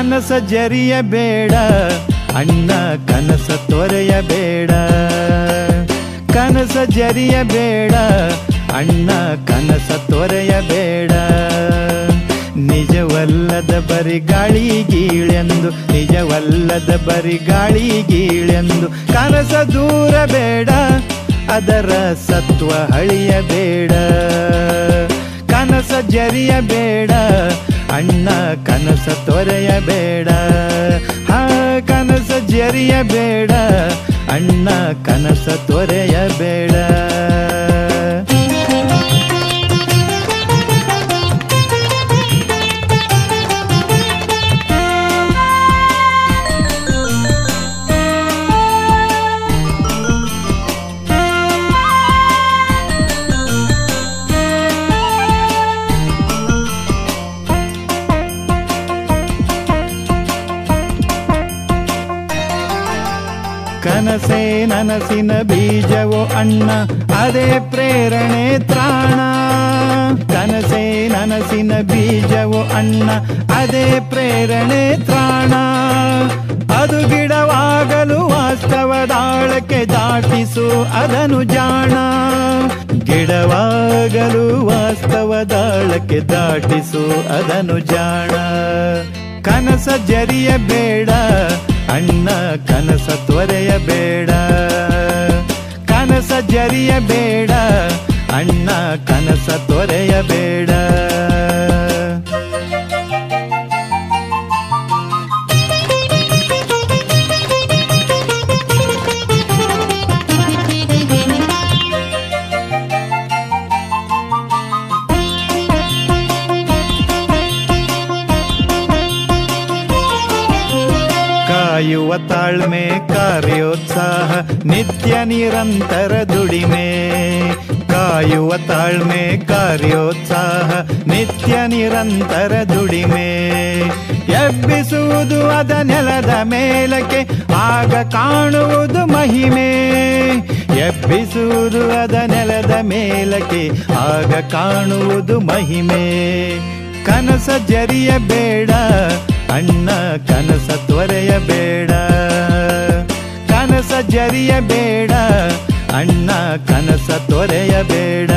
ಕನಸ ಜರಿಯಬೇಡ ಅಣ್ಣ ಕನಸ ತೊರೆಯಬೇಡ ಕನಸ ಜರಿಯಬೇಡ ಅಣ್ಣ ಕನಸ ತೊರೆಯಬೇಡ ನಿಜವಲ್ಲದ ಬರಿ ಗಾಳಿ ಗೀಳೆಂದು ನಿಜವಲ್ಲದ ಬರಿ ಗಾಳಿ ಗೀಳೆಂದು ಕನಸ ದೂರ ಬೇಡ ಅದರ ಸತ್ವ ಹಳಿಯಬೇಡ ಕನಸ ಜರಿಯಬೇಡ ಅಣ್ಣ ಕನಸ ತೊರೆಯಬೇಡ ಹಾ ಕನಸ ಜರಿಯಬೇಡ ಅಣ್ಣ ಕನಸ ತೊರೆಯಬೇಡ ಕನಸೇ ನನಸಿನ ಬೀಜವೋ ಅಣ್ಣ ಅದೇ ಪ್ರೇರಣೆ ತ್ರಾಣ ಕನಸೇ ನನಸಿನ ಬೀಜವೋ ಅಣ್ಣ ಅದೇ ಪ್ರೇರಣೆ ತ್ರಾಣ ಅದು ಗಿಡವಾಗಲು ವಾಸ್ತವದಾಳಕ್ಕೆ ದಾಟಿಸು ಅದನು ಜಾಣ ಗಿಡವಾಗಲು ವಾಸ್ತವದಾಳಕ್ಕೆ ದಾಟಿಸು ಅದನು ಜಾಣ ಕನಸ ಜರಿಯಬೇಡ ಅಣ್ಣ ಕನಸ ತೊರೆಯಬೇಡ ಕನಸ ಜರಿಯಬೇಡ ಅಣ್ಣ ಕನಸ ತೊರೆಯಬೇಡ ಕಾಯುವ ತಾಳ್ಮೆ ಕಾರ್ಯೋತ್ಸಾಹ ನಿತ್ಯ ನಿರಂತರ ದುಡಿಮೆ ಕಾಯುವ ತಾಳ್ಮೆ ಕಾರ್ಯೋತ್ಸಾಹ ನಿತ್ಯ ನಿರಂತರ ದುಡಿಮೆ ಎಬ್ಬಿಸುವುದು ಅದ ನೆಲದ ಮೇಲಕ್ಕೆ ಆಗ ಕಾಣುವುದು ಮಹಿಮೆ ಎಬ್ಬಿಸುವುದು ಅದ ನೆಲದ ಮೇಲಕ್ಕೆ ಆಗ ಕಾಣುವುದು ಮಹಿಮೆ ಕನಸ ಜರಿಯಬೇಡ ಅಣ್ಣ ಕನಸ ತೊರೆಯಬೇಡ ಕನಸ ಜರಿಯಬೇಡ ಅಣ್ಣ ಕನಸ ತೊರೆಯಬೇಡ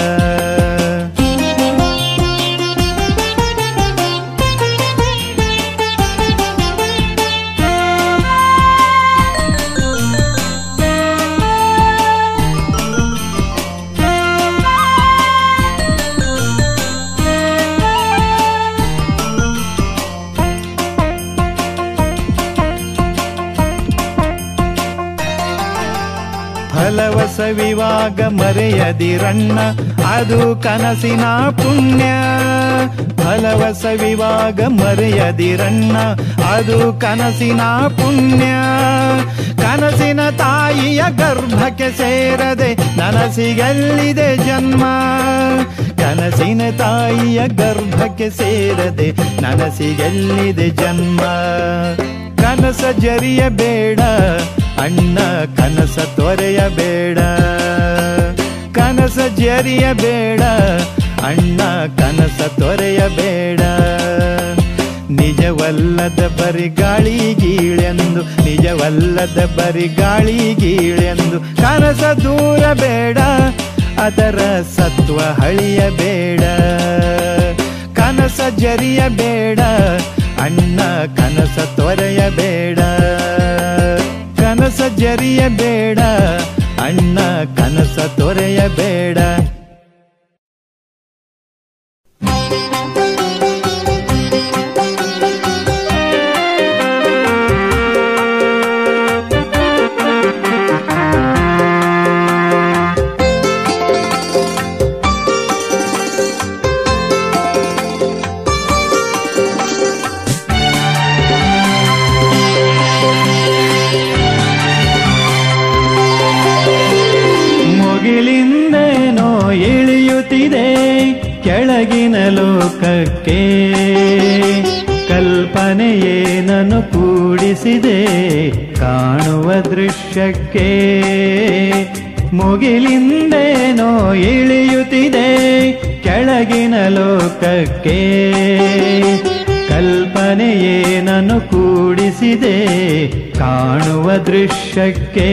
ಫಲವ ಸವಿವಾಗ ಮರೆಯದಿರಣ್ಣ ಅದು ಕನಸಿನ ಪುಣ್ಯ ಫಲವ ಸವಿವಾಗ ಮರೆಯದಿರಣ್ಣ ಅದು ಕನಸಿನ ಪುಣ್ಯ ಕನಸಿನ ತಾಯಿಯ ಗರ್ಭಕ್ಕೆ ಸೇರದೆ ನನಸಿಗಲ್ಲಿದೆ ಜನ್ಮ ಕನಸಿನ ತಾಯಿಯ ಗರ್ಭಕ್ಕೆ ಸೇರದೆ ನನಸಿಗೆಲ್ಲಿದೆ ಜನ್ಮ ಕನಸ ಜರಿಯಬೇಡ ಅಣ್ಣ ಕನಸ ತೊರೆಯಬೇಡ ಕನಸ ಜರಿಯಬೇಡ ಅಣ್ಣ ಕನಸ ತೊರೆಯಬೇಡ ನಿಜವಲ್ಲದ ಬರಿ ಗಾಳಿ ಗೀಳೆಂದು ನಿಜವಲ್ಲದ ಬರಿ ಗಾಳಿ ಗೀಳೆಂದು ಕನಸ ದೂರ ಬೇಡ ಅದರ ಸತ್ವ ಹಳಿಯಬೇಡ ಕನಸ ಜರಿಯಬೇಡ ಅಣ್ಣ ಕನಸ ತೊರೆಯಬೇಡ ಕನಸ ಜರಿಯಬೇಡ ಅಣ್ಣ ಕನಸ ತೊರೆಯಬೇಡ ಮುಗಿಲಿಂದೇನೋ ಇಳಿಯುತ್ತಿದೆ ಕೆಳಗಿನ ಲೋಕಕ್ಕೆ ಕಲ್ಪನೆಯೇನನ್ನು ಕೂಡಿಸಿದೆ ಕಾಣುವ ದೃಶ್ಯಕ್ಕೆ ಮುಗಿಲಿಂದೇನೋ ಇಳಿಯುತ್ತಿದೆ ಕೆಳಗಿನ ಲೋಕಕ್ಕೆ ಕಲ್ಪನೆಯೇನನ್ನು ಕೂಡಿಸಿದೆ ಕಾಣುವ ದೃಶ್ಯಕ್ಕೆ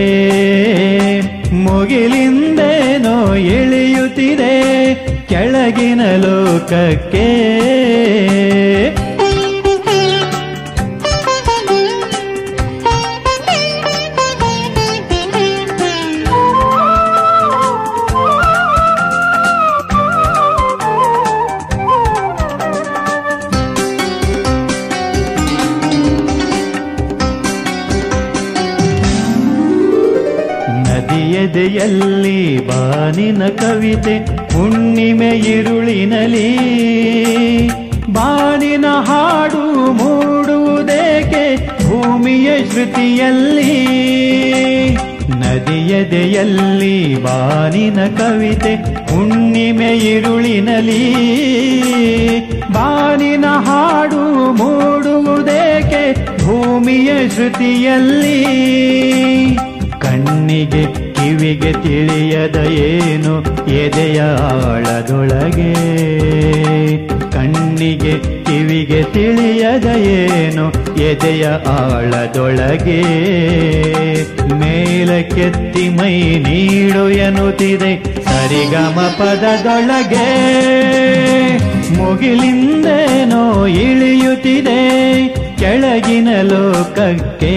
ಮುಗಿಲಿಂದೇನೋ ಇಳಿಯುತ್ತಿದೆ ಕೆಳಗಿನ ಲೋಕಕ್ಕೆ ನದಿಯದೆಯಲ್ಲಿ ಬಾನಿನ ಕವಿತೆ ಹುಣ್ಣಿಮೆ ಇರುಳಿನಲಿ ಬಾನಿನ ಹಾಡು ಮೂಡುವುದೇಕೆ ಭೂಮಿಯ ಶ್ರುತಿಯಲ್ಲಿ ನದಿಯದೆಯಲ್ಲಿ ಬಾನಿನ ಕವಿತೆ ಹುಣ್ಣಿಮೆ ಇರುಳಿನಲಿ ಬಾನಿನ ಹಾಡು ಮೂಡುವುದೇಕೆ ಭೂಮಿಯ ಶ್ರುತಿಯಲ್ಲಿ ಕಣ್ಣಿಗೆ ಕಿವಿಗೆ ತಿಳಿಯದ ಏನು ಎದೆಯ ಆಳದೊಳಗೆ ಕಣ್ಣಿಗೆ ಕಿವಿಗೆ ತಿಳಿಯದ ಏನು ಎದೆಯ ಆಳದೊಳಗೆ ಮೇಲಕ್ಕೆತ್ತಿ ಮೈ ನೀಡು ಎನ್ನುತ್ತಿದೆ ಸರಿಗಮ ಪದದೊಳಗೆ ಮುಗಿಲಿಂದೇನೋ ಇಳಿಯುತ್ತಿದೆ ಕೆಳಗಿನ ಲೋಕಕ್ಕೆ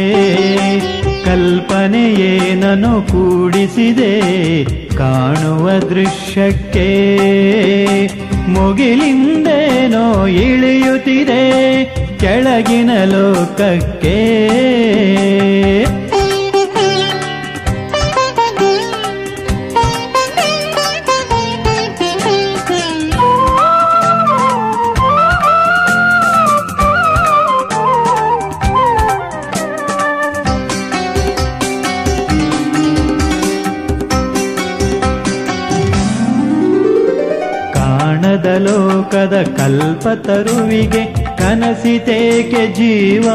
ಕಲ್ಪನೆಯೇನನು ಕೂಡಿಸಿದೆ ಕಾಣುವ ದೃಶ್ಯಕ್ಕೆ ಮುಗಿಲಿಂದೇನೋ ಇಳಿಯುತ್ತಿದೆ ಕೆಳಗಿನ ಲೋಕಕ್ಕೆ ಕಾಣದ ಲೋಕದ ಕಲ್ಪತರುವಿಗೆ ಕನಸಿತೇಕೆ ಜೀವ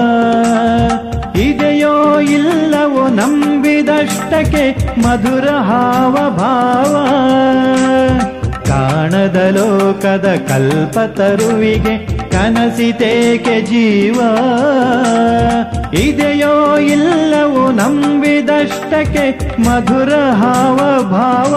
ಇದೆಯೋ ಇಲ್ಲವೋ ನಂಬಿದಷ್ಟಕ್ಕೆ ಮಧುರ ಹಾವ ಭಾವ ಕಾಣದ ಲೋಕದ ಕಲ್ಪತರುವಿಗೆ ಕನಸಿತೇಕೆ ಜೀವ ಇದೆಯೋ ಇಲ್ಲವೋ ನಂಬಿದಷ್ಟಕ್ಕೆ ಮಧುರ ಹಾವ ಭಾವ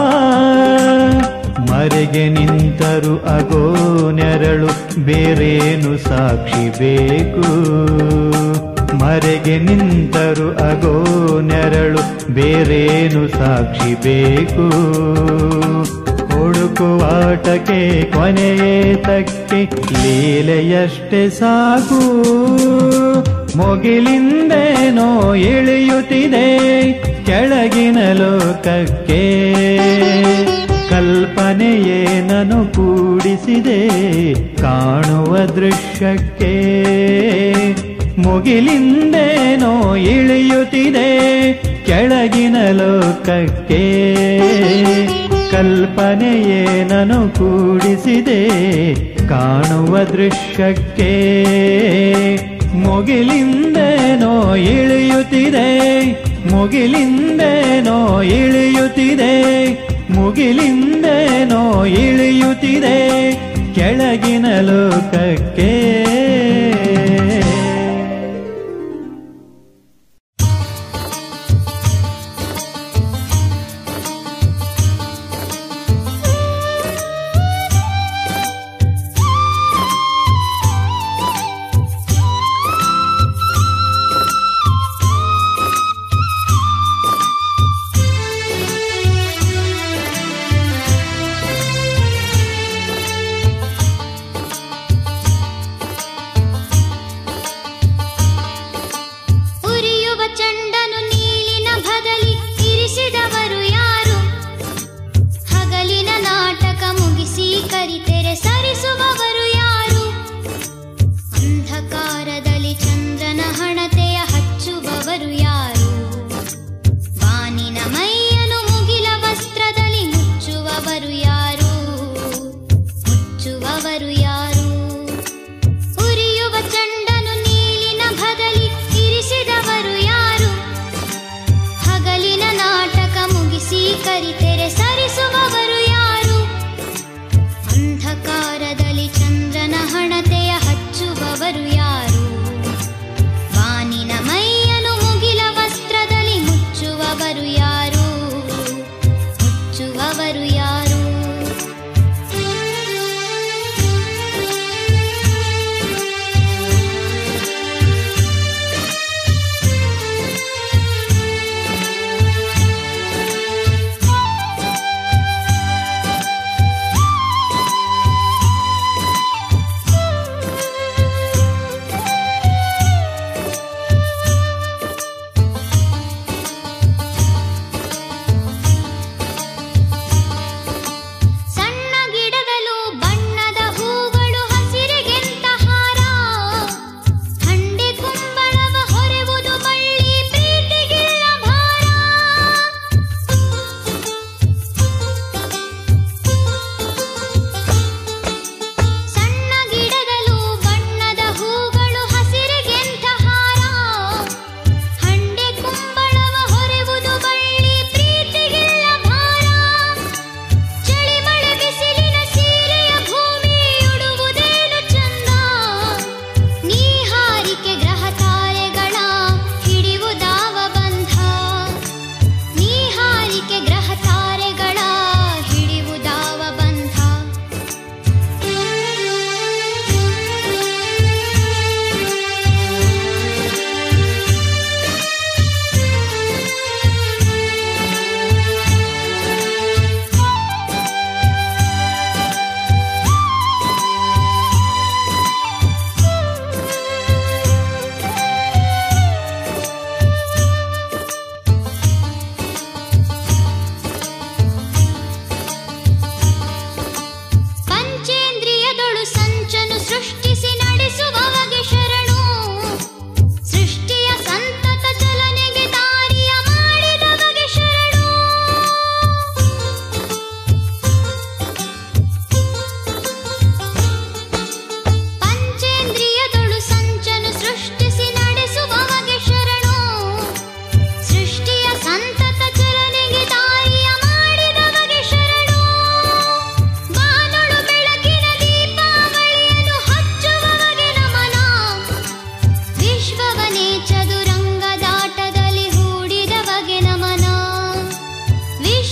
ಮರೆಗೆ ನಿಂತರು ಅಗೋ ನೆರಳು ಬೇರೇನು ಸಾಕ್ಷಿ ಬೇಕು ಮರೆಗೆ ನಿಂತರು ಅಗೋ ನೆರಳು ಬೇರೇನು ಸಾಕ್ಷಿ ಬೇಕು ಹುಡುಕುವಾಟಕ್ಕೆ ಕೊನೆಯೇ ತಕ್ಕೆ ಲೀಲೆಯಷ್ಟೇ ಸಾಕು ಮುಗಿಲಿಂದೇನೋ ಇಳಿಯುತ್ತಿದೆ ಕೆಳಗಿನ ಲೋಕಕ್ಕೆ ಕಲ್ಪನೆಯೇನನು ಕೂಡಿಸಿದೆ ಕಾಣುವ ದೃಶ್ಯಕ್ಕೆ ಮುಗಿಲಿಂದೇನೋ ಇಳಿಯುತ್ತಿದೆ ಕೆಳಗಿನ ಲೋಕಕ್ಕೆ ಕಲ್ಪನೆಯೇನನು ಕೂಡಿಸಿದೆ ಕಾಣುವ ದೃಶ್ಯಕ್ಕೆ ಮುಗಿಲಿಂದೇನೋ ಇಳಿಯುತ್ತಿದೆ ಮುಗಿಲಿಂದೇನೋ ಇಳಿಯುತ್ತಿದೆ ಮುಗಿಲಿಂದೇನೋ ಇಳಿಯುತ್ತಿದೆ ಕೆಳಗಿನ ಲೋಕಕ್ಕೆ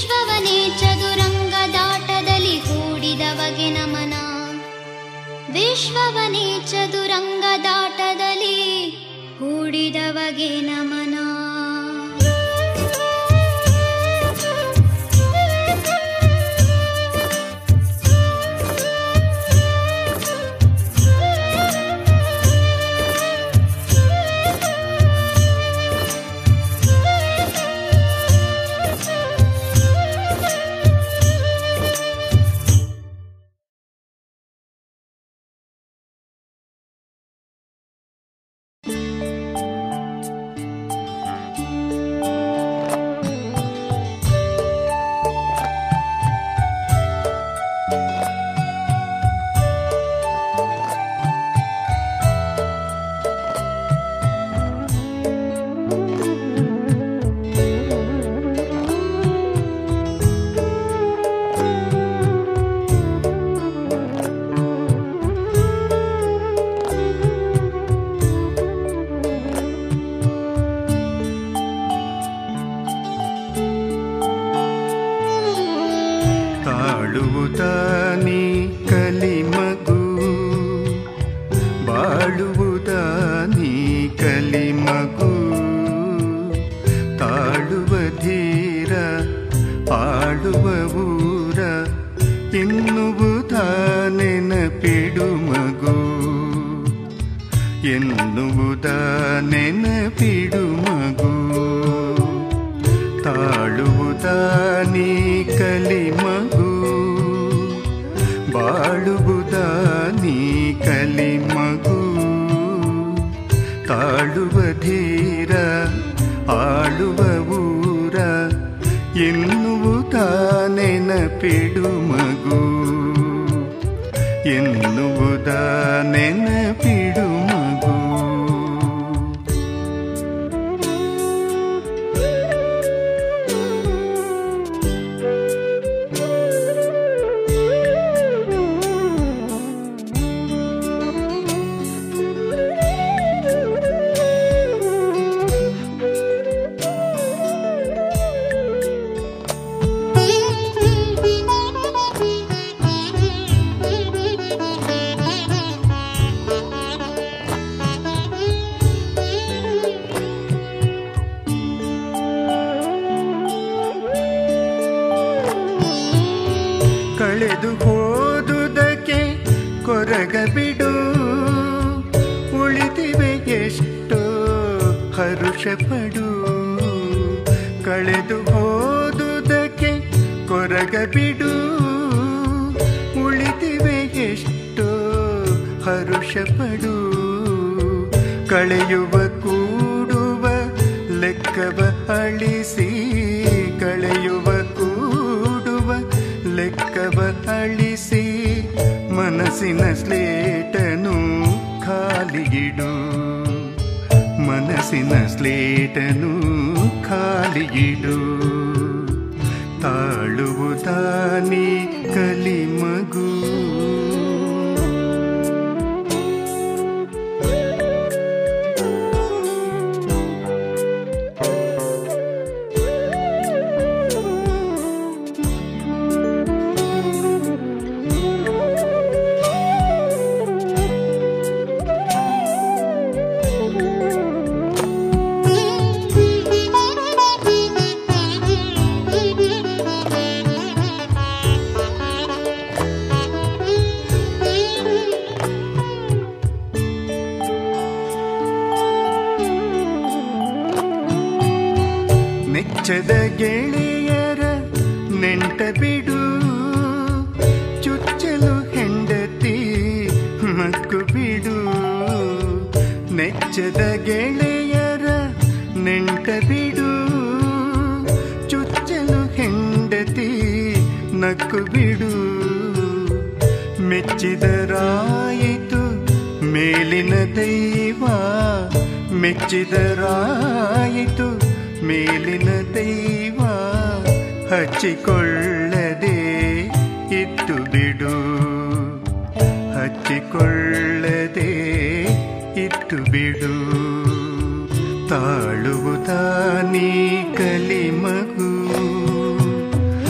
ವಿಶ್ವವನೇ ಚದುರಂಗದಾಟದಲ್ಲಿ ಹೂಡಿದವಗೆ ನಮನ ವಿಶ್ವವನೇ ಚದುರಂಗದಾಟದಲ್ಲಿ ಹೂಡಿದವಗೆ ನಮನ ತಾಳುವುದ ನೀ ಕಲಿಮಗು ಬಾಳುವುದ ನೀ ಕಲಿಮಗು ತಾಳುವ ಧೀರ ಆಳುವ ಊರ ಎನ್ನುವುದ ನೆನಪಿಡು ಮಗು ಎನ್ನುವುದ ನೆನಪಿಡು ಮಗು ತಾಳುವುದ ನೀ ಕಲಿಮಗು ಬಾಳುವುದ ನೀ ಕಲಿಮಗು ತಾಳುವ ಧೀರ ಆಳುವ ಊರ ಎನ್ನುವುದ ನೆನಪಿಡು ಮಗು ಎನ್ನುವುದ ನೆನಪಿಡು ಮಗು ಕಳೆದು ಹೋದುದಕ್ಕೆ ಕೊರಗಬಿಡು ಉಳಿದಿವೆ ಎಷ್ಟೋ ಹರುಷಪಡು ಕಳೆದು ಹೋದುದಕ್ಕೆ ಕೊರಗಬಿಡು ಉಳಿದಿವೆ ಎಷ್ಟೋ ಹರುಷಪಡು ಕಳೆಯುವ ಕೂಡುವ ಲೆಕ್ಕವ ಅಳಿಸಿ ಕಳೆಯುವ ಕೂಡುವ ಲೆಕ್ಕವ ಅಳಿಸಿ ಮನಸ್ಸಿನ ಸ್ಲೇಟನು ಖಾಲಿಗಿಡು ಮನಸ್ಸಿನ ಸ್ಲೇಟನು ಖಾಲಿಗಿಡು ತಾಳುವುದ ನೀ ಕಲಿಮಗು ನೆಚ್ಚದ ಗೆಳೆಯರ ನೆಂಟ ಬಿಡು ಚುಚ್ಚಲು ಹೆಂಡತಿ ಮಕ್ಕು ಬಿಡು ನೆಚ್ಚದ ಗೆಳೆಯರ ನೆಂಟ ಬಿಡು ಚುಚ್ಚಲು ಹೆಂಡತಿ ನಕ್ಕು ಬಿಡು ಮೆಚ್ಚಿದರಾಯಿತು ಮೇಲಿನ ದೈವ ಮೆಚ್ಚಿದರಾಯಿತು ಮೇಲಿನ ದೈವ ಹಚ್ಚಿಕೊಳ್ಳದೆ ಇಟ್ಟು ಬಿಡು ಹಚ್ಚಿಕೊಳ್ಳದೆ ಇಟ್ಟು ಬಿಡು ತಾಳುವುದ ನೀ ಕಲಿಮಗು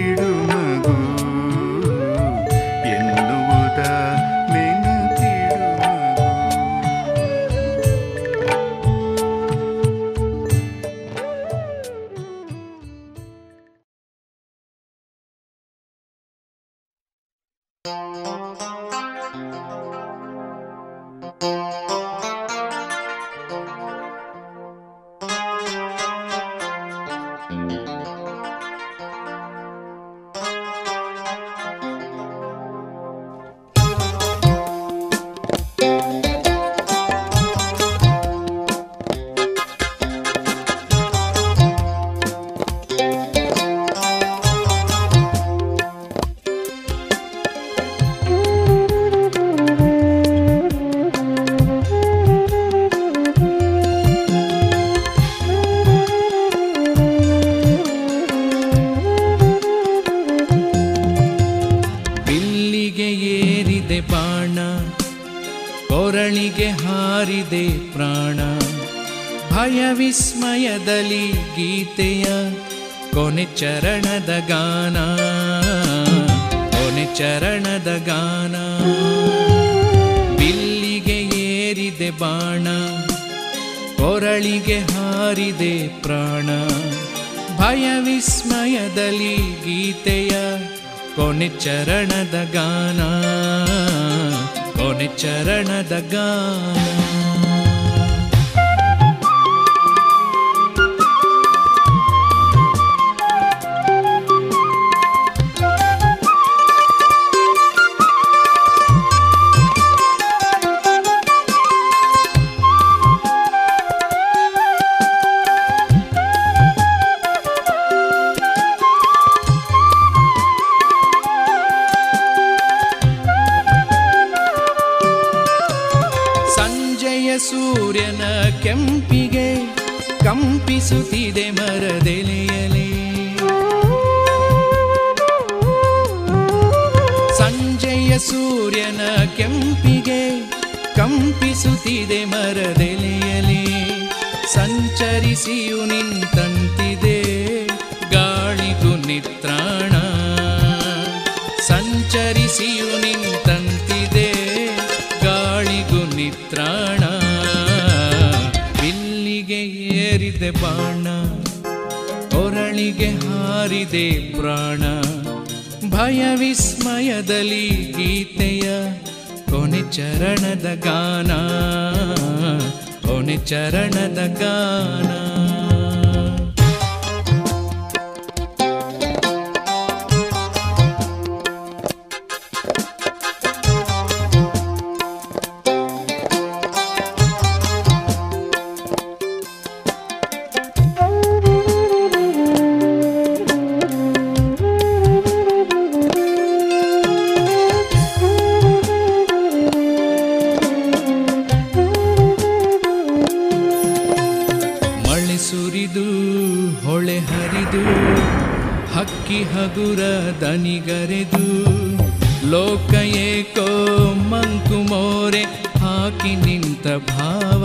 ನೆನಪಿಡು ಮಗು ಎನ್ನುವುದ ನೆನಪಿಡು ಮಗು ಬಿಲ್ಲಿಗೆ ಏರಿದೆ ಬಾಣ ಕೊರಳಿಗೆ ಹಾರಿದೆ ಪ್ರಾಣ ಭಯ ವಿಸ್ಮಯದಲ್ಲಿ ಗೀತೆಯ ಕೊನೆ ಚರಣದ ಗಾನ ಕೊನೆ ಚರಣದ ಗಾನ ಬಿಲ್ಲಿಗೆ ಏರಿದೆ ಬಾಣ ಕೊರಳಿಗೆ ಹಾರಿದೆ ಪ್ರಾಣ ಭಯ ವಿಸ್ಮಯದಲ್ಲಿ ಗೀತೆಯ ಕೊನೆ ಚರಣದ ಗಾನ ಕೊನೆ ಚರಣದ ಗಾನ ಸಂಜೆಯ ಸೂರ್ಯನ ಕೆಂಪಿಗೆ ಕಂಪಿಸುತ್ತಿದೆ ಮರದೆಲೆಯಲೆ ಸಂಜೆಯ ಸೂರ್ಯನ ಕೆಂಪಿಗೆ ಕಂಪಿಸುತ್ತಿದೆ ಮರದೆಲೆಯಲಿ ಸಂಚರಿಸಿಯು ನಿಂತಂತಿದೆ ಗಾಳಿಗೂ ನಿತ್ರಾಣ ಸಂಚರಿಸಿಯು ನಿಂತಂತಿದೆ ಗಾಳಿಗೂ ನಿತ್ರಾಣ ಬಿಲ್ಲಿಗೆ ಏರಿದೆ ಬಾಣ ಕೊರಳಿಗೆ ಹಾರಿದೆ ಪ್ರಾಣ ಭಯ ವಿಸ್ಮಯದಲ್ಲಿ ಗೀತೆಯ ಕೊನೆ ಚರಣದ ಗಾನ ಕೊನೆ ಚರಣದ ಗಾನ ಮಳೆ ಸುರಿದು ಹೊಳೆ ಹರಿದು ಹಕ್ಕಿ ಹಗುರ ದನಿಗರೆದು ಲೋಕ ಏಕೋ ಮಂಕು ಮೋರೆ ಹಾಕಿ ನಿಂತ ಭಾವ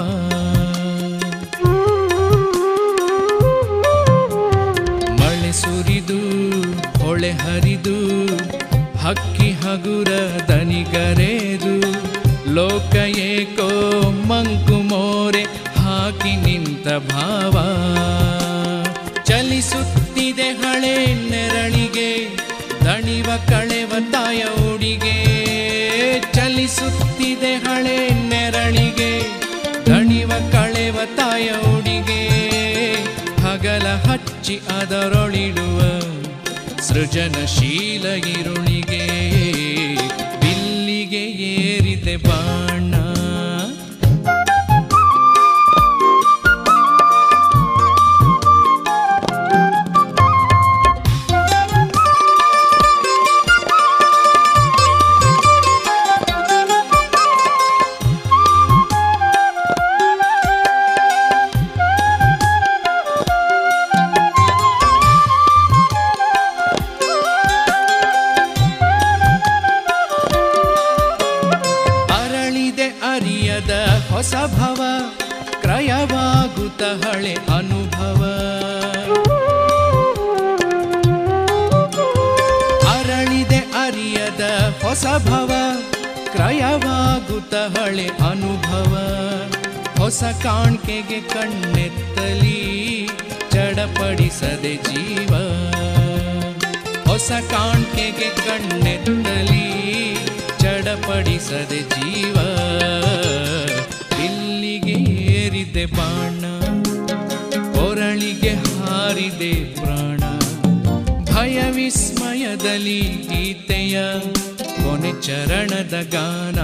ಮಳೆ ಸುರಿದು ಹೊಳೆ ಹರಿದು ಹಕ್ಕಿ ಹಗುರ ದನಿಗರೆದು ಲೋಕ ಏಕೋ ಮಂಕು ಮೋರೆ ಹಾಕಿ ನಿಂತ ಭಾವ ಚಲಿಸುತ್ತಿದೆ ಹಳೆ ನೆರಳಿಗೆ ದಣಿವ ಕಳೆವ ತಾಯ ಉಡಿಗೆ ಚಲಿಸುತ್ತಿದೆ ಹಳೆ ನೆರಳಿಗೆ ದಣಿವ ಕಳೆವ ತಾಯ ಉಡಿಗೆ ಹಗಲ ಹಚ್ಚಿ ಅದರೊಳಿಡುವ ಸೃಜನಶೀಲ ಇರುಳಿಗೆ ಬಿಲ್ಲಿಗೆ ಏರಿದೆ ಬಾಣ ಅರಳಿದೆ ಹೊಸ ಭವ ಕ್ರಯವಾಗುತ್ತ ಹಳೆ ಅನುಭವ ಹೊಸ ಕಾಣ್ಕೆಗೆ ಕಣ್ಣೆತ್ತಲಿ ಚಡಪಡಿಸದೆ ಜೀವ ಹೊಸ ಕಾಣ್ಕೆಗೆ ಕಣ್ಣೆತ್ತಲಿ ಚಡಪಡಿಸದೆ ಜೀವ ಇಲ್ಲಿಗೆ ಏರಿದೆ ಬಾಣ ಕೊರಳಿಗೆ ಹಾರಿದೆ ಪ್ರಾಣ ಭಯ ವಿಸ್ಮಯದಲ್ಲಿ ಗೀತೆಯ ಕೊನೆ ಚರಣದ ಗಾನ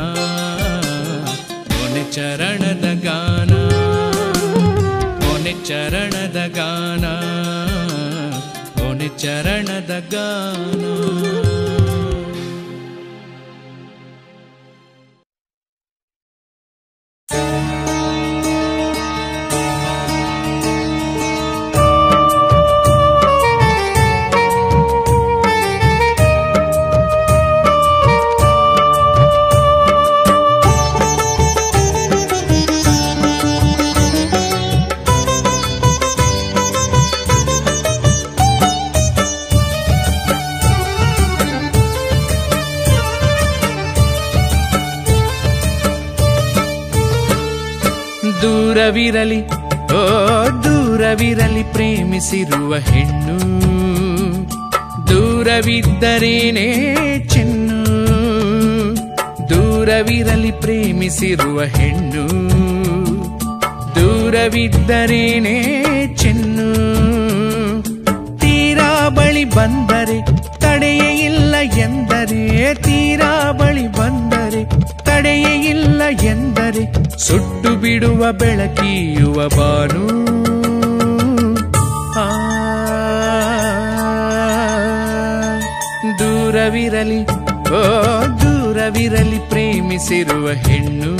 ಕೊನೆ ಚರಣದ ಗಾನ ಕೊನೆ ಚರಣದ ಗಾನ ಕೊನೆ ಚರಣದ ಗಾನ ದೂರವಿರಲಿ ಓ ದೂರವಿರಲಿ ಪ್ರೇಮಿಸಿರುವ ಹೆಣ್ಣು ದೂರವಿದ್ದರೇನೇ ಚೆನ್ನು ದೂರವಿರಲಿ ಪ್ರೇಮಿಸಿರುವ ಹೆಣ್ಣು ದೂರವಿದ್ದರೇನೇ ಚೆನ್ನು ತೀರಾ ಬಳಿ ಬಂದರೆ ತಡೆಯೇ ಇಲ್ಲ ಎಂದರೆ ತೀರಾ ಬಳಿ ಬಂದರೆ ತಡೆಯೇ ಇಲ್ಲ ಎಂದರೆ ಸುಟ್ಟು ಬಿಡುವ ಬೆಳಕಿಯುವ ಬಾನು ಆ, ದೂರವಿರಲಿ ಓ ದೂರವಿರಲಿ ಪ್ರೇಮಿಸಿರುವ ಹೆಣ್ಣು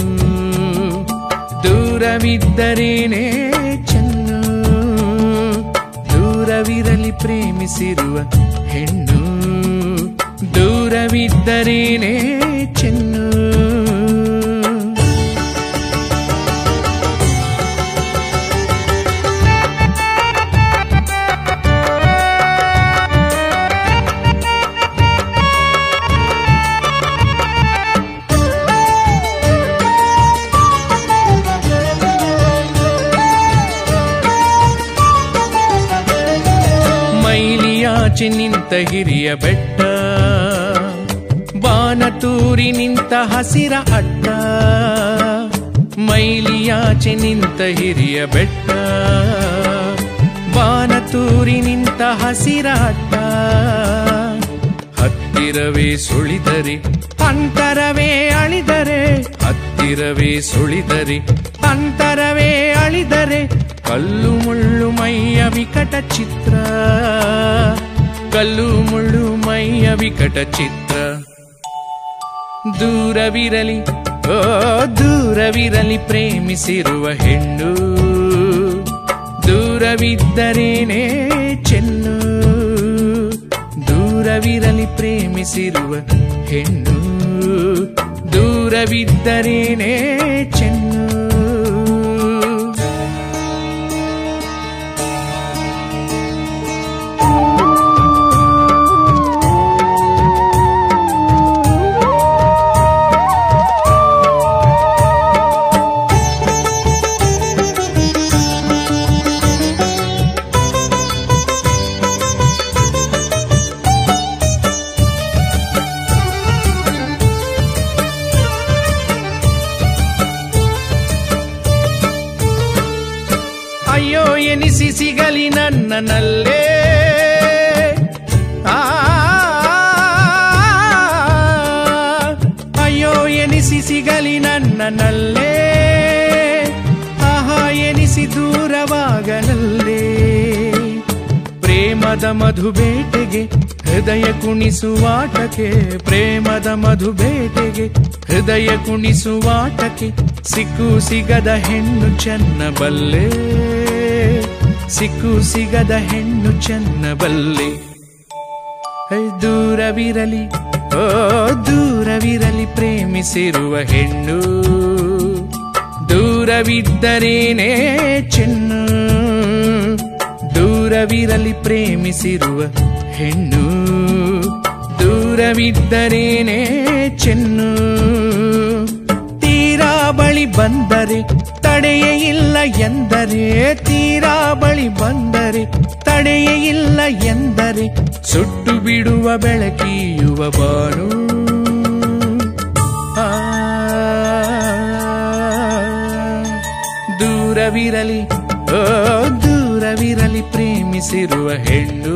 ದೂರವಿದ್ದರೇನೇ ಚೆನ್ನು ದೂರವಿರಲಿ ಪ್ರೇಮಿಸಿರುವ ಹೆಣ್ಣು ದೂರವಿದ್ದರೇನೇ ಚೆನ್ನು ಮೈಲಿಯಾಚೆ ನಿಂತ ಹಿರಿಯ ಬೆಟ್ಟ ಬಾನತೂರಿ ನಿಂತ ಹಸಿರ ಅಡ್ಡ ಮೈಲಿಯಾಚೆ ನಿಂತ ಹಿರಿಯ ಬೆಟ್ಟ ಬಾನತೂರಿ ನಿಂತ ಹಸಿರ ಅಡ್ಡ ಹತ್ತಿರವೇ ಸುಳಿದರೆ ಅಂತರವೇ ಅಳಿದರೆ ಹತ್ತಿರವೇ ಸುಳಿದರೆ ಅಂತರವೇ ಅಳಿದರೆ ಕಲ್ಲು ಮುಳ್ಳು ಮೈಯ ವಿಕಟ ಚಿತ್ರ ಕಲ್ಲು ಮುಳ್ಳು ಮೈಯ ವಿಕಟ ಚಿತ್ರ ದೂರವಿರಲಿ ಓ ದೂರವಿರಲಿ ಪ್ರೇಮಿಸಿರುವ ಹೆಣ್ಣು ದೂರವಿದ್ದರೇನೇ ಚೆನ್ನು ದೂರವಿರಲಿ ಪ್ರೇಮಿಸಿರುವ ಹೆಣ್ಣು ದೂರವಿದ್ದರೇನೇ ಚೆನ್ನು ಅಯ್ಯೋ ಎನಿಸಿ ಸಿಗಲಿ ನನ್ನನಲ್ಲೇ ಆ, ಅಯ್ಯೋ ಎನಿಸಿ ಸಿಗಲಿ ನನ್ನನಲ್ಲೇ ಆಹಾ ಎನಿಸಿ ದೂರವಾಗನಲ್ಲೇ ಪ್ರೇಮದ ಮಧುಬೇಟೆಗೆ ಹೃದಯ ಕುಣಿಸುವಾಟಕ್ಕೆ ಪ್ರೇಮದ ಮಧುಬೇಟೆಗೆ ಹೃದಯ ಕುಣಿಸುವಾಟಕ್ಕೆ ಸಿಕ್ಕು ಸಿಗದ ಹೆಣ್ಣು ಚೆನ್ನಬಲ್ಲೆ ಸಿಕ್ಕು ಸಿಗದ ಹೆಣ್ಣು ಚೆನ್ನಬಲ್ಲೆ ಹೈ, ದೂರವಿರಲಿ ಓ ದೂರವಿರಲಿ ಪ್ರೇಮಿಸಿರುವ ಹೆಣ್ಣು ದೂರವಿದ್ದರೇನೇ ಚೆನ್ನು ದೂರವಿರಲಿ ಪ್ರೇಮಿಸಿರುವ ಹೆಣ್ಣು ದೂರ ದೂರವಿದ್ದರೇನೇ ಚೆನ್ನು ತೀರಾ ಬಳಿ ಬಂದರೆ ತಡೆಯೇ ಇಲ್ಲ ಎಂದರೆ ತೀರಾ ಬಳಿ ಬಂದರೆ ತಡೆಯೇ ಇಲ್ಲ ಎಂದರೆ ಸುಟ್ಟು ಬಿಡುವ ಬೆಳಕಿಯುವ ಬಾನು ಆ, ದೂರವಿರಲಿ ಓ ದೂರವಿರಲಿ ಪ್ರೇಮಿಸಿರುವ ಹೆಣ್ಣು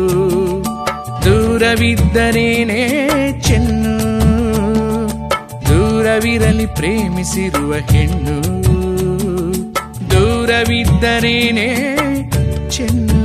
ದೂರವಿದ್ದರೇನೇ ಚೆನ್ನು ದೂರವಿರಲಿ ಪ್ರೇಮಿಸಿರುವ ಹೆಣ್ಣು ದೂರವಿದ್ದರೇನೇ ಚೆನ್ನು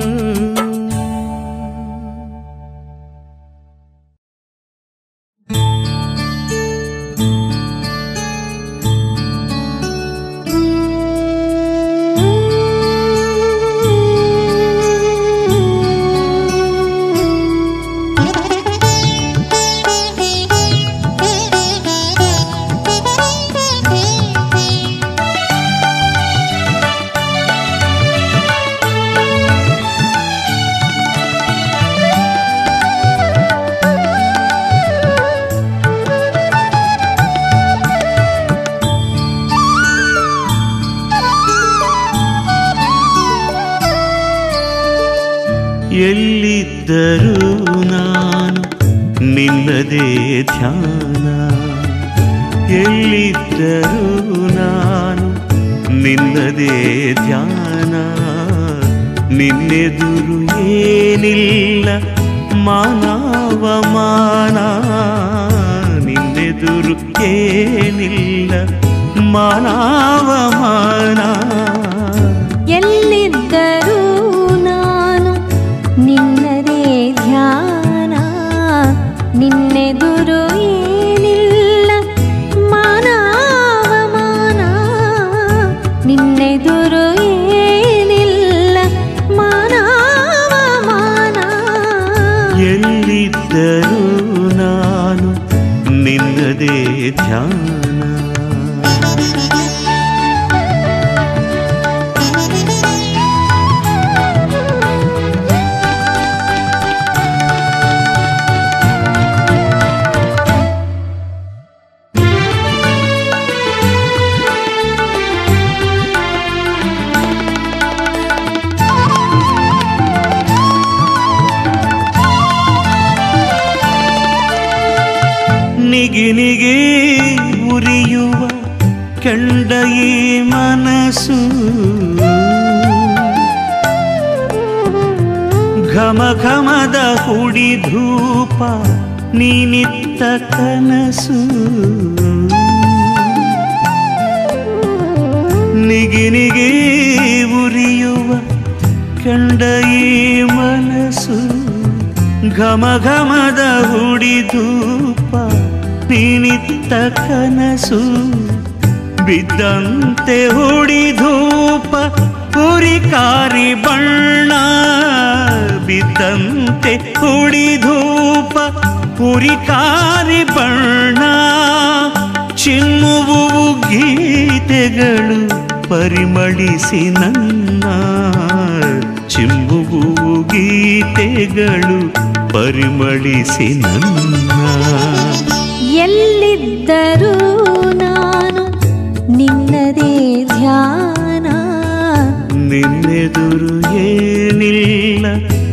ಎಲ್ಲಿದ್ದರೂ ನಾನು ನಿನ್ನದೇ ಧ್ಯಾನ ಎಲ್ಲಿದ್ದರೂ ನಾನು ನಿನ್ನದೇ ಧ್ಯಾನ ನಿನ್ನೆದುರು ಏನಿಲ್ಲ ಮಾನವಮಾನ ನಿನ್ನೆದುರು ಏನಿಲ್ಲ ಮಾನವಮಾನ ಎಲ್ಲಿದ್ದರೂ ನಾನು ನಿನ್ನದೇ ಧ್ಯಾನ ನಿನ್ನೆದುರು ಏನಿಲ್ಲ ಮಾನವಮಾನ ನಿನ್ನೆದುರು ಏನಿಲ್ಲ ಮಾನವಮಾನ ಎಲ್ಲಿದ್ದರೂ ನಾನು ನಿನ್ನದೇ ಧ್ಯಾನ ನಿಗಿ ನಿಗಿ ಉರಿಯುವ ಕೆಂಡ ಈ ಮನಸ್ಸು ಘಮ ಘಮದ ಹುಡಿ ಧೂಪ ನೀನಿತ್ತ ಕನಸು ನಿಗಿ ನಿಗಿ ಉರಿಯುವ ಕಂಡ ಈ ಮನಸ್ಸು ಘಮ ಘಮದ ಹುಡಿ ಧೂಪ ನೀನಿತ್ತ ಕನಸು ಬಿದ್ದಂತೆ ಹುಡಿ ಧೂಪ ಉರಿಕಾರಿ ಬಣ್ಣ ಬಿದ್ದಂತೆ ಹುಡಿ ಧೂಪ ಉರಿಕಾರಿ ಬಣ್ಣ ಚಿಮ್ಮುವು ಗೀತೆಗಳು ಪರಿಮಳಿಸಿ ನನ್ನ ಚಿಮ್ಮುವು ಗೀತೆಗಳು ಪರಿಮಳಿಸಿ ನನ್ನ ಎಲ್ಲಿದ್ದರೂ ನಾನು ನಿನ್ನದೇ ಧ್ಯಾನ ನಿನ್ನೆದುರು ಏನಿಲ್ಲ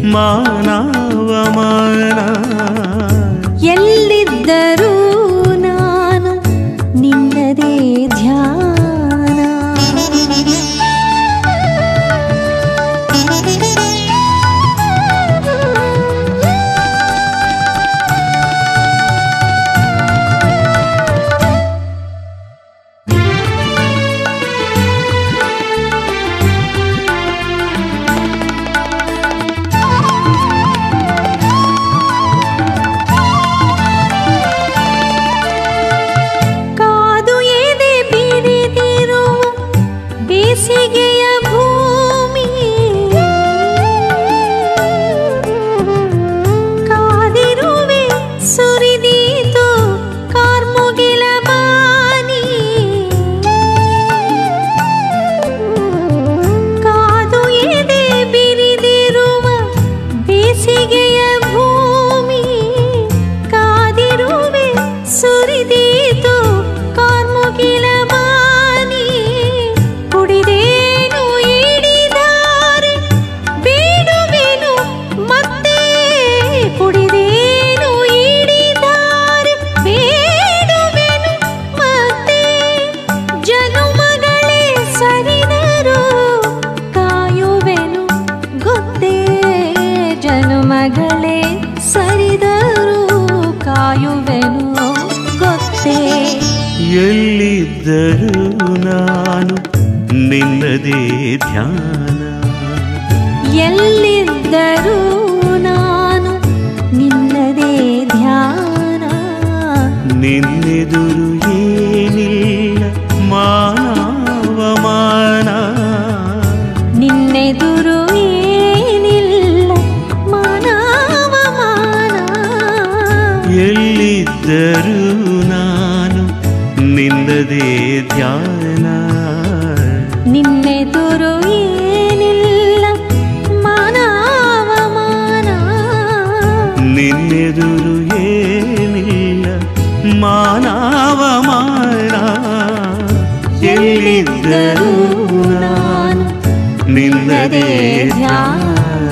ಮಾನವಮಾನ ಎಲ್ಲಿದ್ದರೂ ನಾನು ನಿನ್ನದೇ ಧ್ಯಾನ ಎಲ್ಲಿದ್ದರೂ ನಾನು ನಿನ್ನದೇ ಧ್ಯಾನ ಎಲ್ಲಿದ್ದರೂ ನಾನು ನಿನ್ನದೇ ಧ್ಯಾನ ನಿನ್ನೆದುರು ಏನಿಲ್ಲ ಮಾನವಮಾನ ನಿನ್ನೆದುರು ಏನಿಲ್ಲ ಮಾನವಮಾನ ಎಲ್ಲಿದ್ದರೂ ನಾನು ನಿನ್ನದೇ ಧ್ಯಾನ ನಿನ್ನೆದುರು ಏನಿಲ್ಲ ಮಾನವಮಾನ ನಿನ್ನೆದುರು ಏನಿಲ್ಲ ಮಾನವಮಾನ ಎಲ್ಲಿದ್ದರೂ ನಾನು ನಿನ್ನದೇ ಧ್ಯಾನ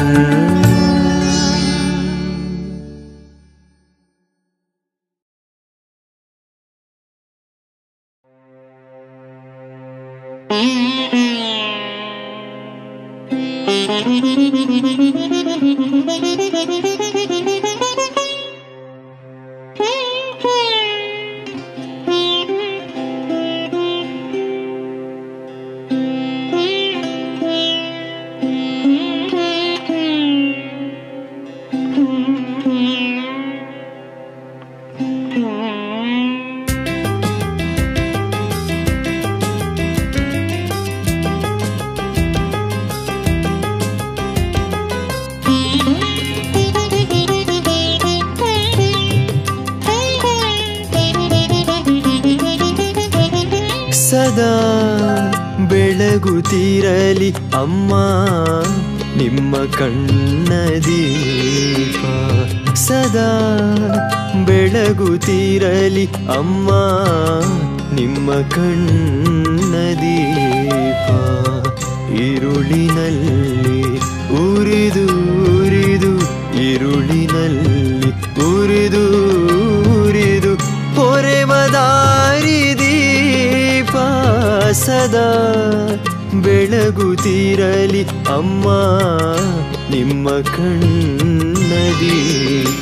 ಸದಾ ಬೆಳಗುತ್ತಿರಲಿ ಅಮ್ಮ ನಿಮ್ಮ ಕಣ್ಣ ದೀಪ ಸದಾ ಬೆಳಗುತ್ತಿರಲಿ ಅಮ್ಮ ನಿಮ್ಮ ಕಣ್ಣ ದೀಪ ಇರುಳಿನಲ್ಲಿ ಉರಿದು ಉರಿದು ಇರುಳಿನಲ್ಲಿ ಉರಿದು ಉರಿದು ಪೊರೆಮದಾರಿ ದೀಪ ಸದಾ ಬೆಳಗುತ್ತಿರಲಿ ಅಮ್ಮ ನಿಮ್ಮ ಕಣ್ಣ ದೀಪ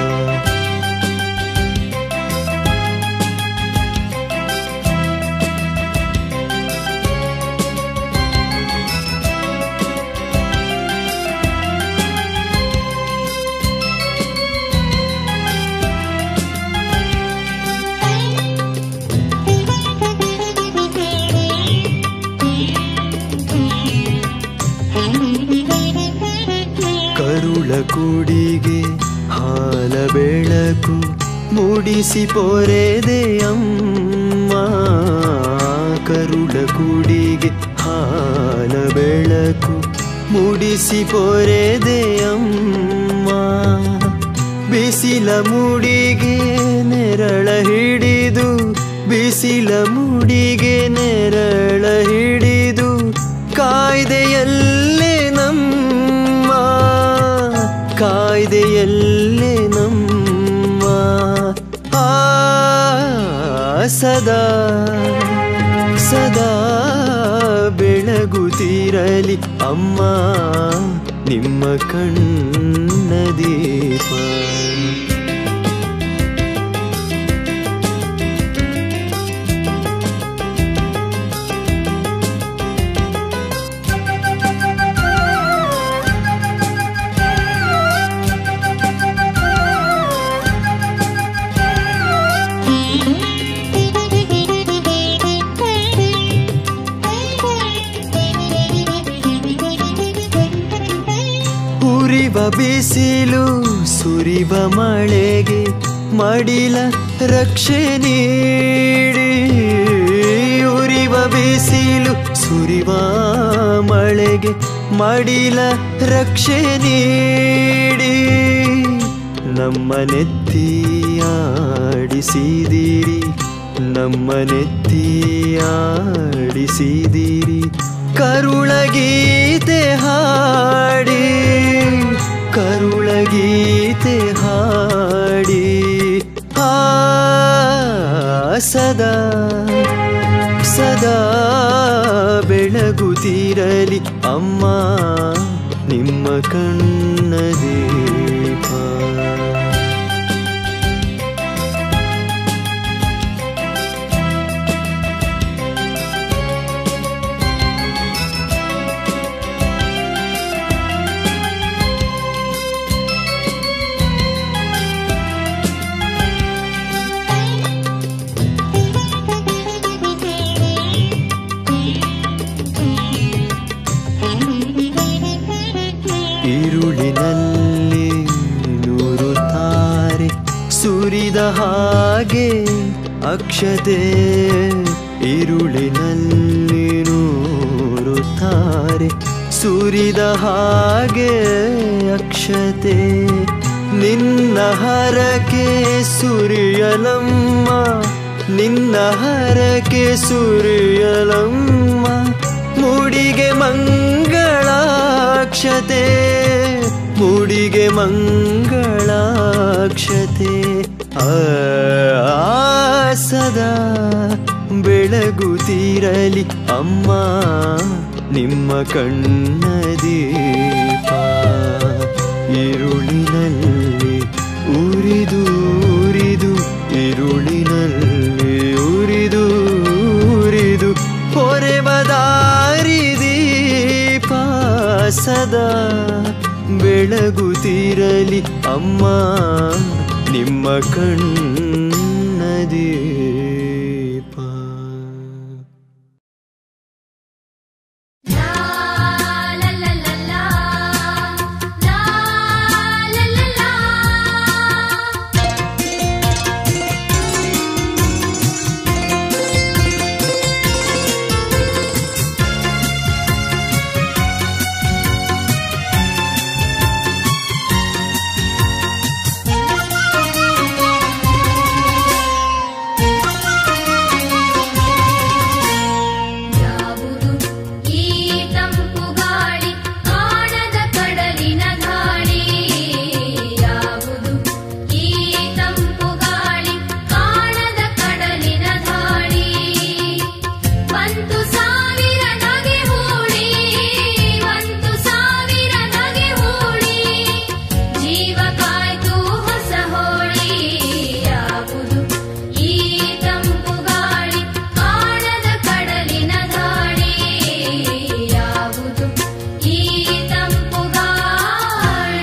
ಕರುಳ ಕುಡಿಗೆ ಹಾಲ ಬೆಳಕು ಮೂಡಿಸಿ ಪೊರೆದೆ ಅಮ್ಮ ಕರುಳ ಕುಡಿಗೆ ಹಾಲ ಬೆಳಕು ಮೂಡಿಸಿ ಪೊರೆದೆ ಅಮ್ಮ ಬಿಸಿಲ ಮೂಡಿಗೆ ನೆರಳ ಹಿಡಿದು ಬಿಸಿಲ ಮೂಡಿಗೆ ನೆರಳ ಹಿಡಿದು ಕಾಯ್ದೆಯಲ್ಲೇ ನಮ್ಮ ಕಾಯ್ದೆಯಲ್ಲೇ ನಮ್ಮ ಆ ಸದಾ ಸದಾ ಬೆಳಗುತ್ತಿರಲಿ ಅಮ್ಮ ನಿಮ್ಮ ಕಣ್ಣ ದೀಪ ಉರಿವ ಬಿಸಿಲು ಸುರಿವ ಮಳೆಗೆ ಮಡಿಲ ರಕ್ಷೆ ನೀಡಿ ಉರಿವ ಬಿಸಿಲು ಸುರಿವ ಮಳೆಗೆ ಮಡಿಲ ರಕ್ಷೆ ನೀಡಿ ನಮ್ಮ ನೆತ್ತಿಯಾಡಿಸಿದಿರಿ ನಮ್ಮ ನೆತ್ತಿಯಾಡಿಸಿದಿರಿ ಕರುಳಗೀತೆ ಹಾಡಿ ಕರುಳಗೀತೆ ಹಾಡಿ ಆ ಸದಾ ಸದಾ ಬೆಳಗುತ್ತಿರಲಿ ಅಮ್ಮ ನಿಮ್ಮ ಕಣ್ಣ ದೀಪ ಸುರಿದ ಹಾಗೆ ಅಕ್ಷತೆ ಇರುಳಿನಲ್ಲಿ ನೂರುತ್ತಾರೆ ಸುರಿದ ಹಾಗೆ ಅಕ್ಷತೆ ನಿನ್ನ ಹರಕೆ ಸುರಿಯಲಮ್ಮ ನಿನ್ನ ಹರಕೆ ಸುರಿಯಲಮ್ಮ ಮೂಡಿಗೆ ಮಂಗಳಾಕ್ಷತೆ ಮೂಡಿಗೆ ಮಂಗಳಾಕ್ಷತೆ ಆ ಸದಾ ಬೆಳಗುತ್ತಿರಲಿ ಅಮ್ಮ ನಿಮ್ಮ ಕಣ್ಣ ದೀಪ ಇರುಳಿನಲ್ಲಿ ಉರಿದು ಉರಿದು ಇರುಳಿನಲ್ಲಿ ಉರಿದು ಉರಿದು ಹೊರೆಬದಾರಿ ದೀಪ ಸದಾ ಬೆಳಗುತ್ತಿರಲಿ ಅಮ್ಮ ನಿಮ್ಮ ಕಣ್ಣ ದೀಪ ಯಾವುದು ಈ ತಂಪು ಗಾಳಿ ಕಾಣದ ಕಡಲಿನ ಗಾಳಿ ಯಾವುದು ಈ ತಂಪು ಗಾಳಿ ಕಾಣದ ಕಡಲಿನ ಗಾಳಿ ಒಂದು ಸಾವಿರ ನಗೆ ಹೂಳಿ ಒಂದು ಸಾವಿರ ನಗೆ ಹೂಳಿ ಜೀವ ಕಾಯ್ತು ಹೊಸ ಹೋಳಿ ಯಾವುದು ಈ ತಂಪು ಗಾಳಿ ಕಾಣದ ಕಡಲಿನ ಗಾಳಿ ಯಾವುದು ಈ ತಂಪು ಗಾಳಿ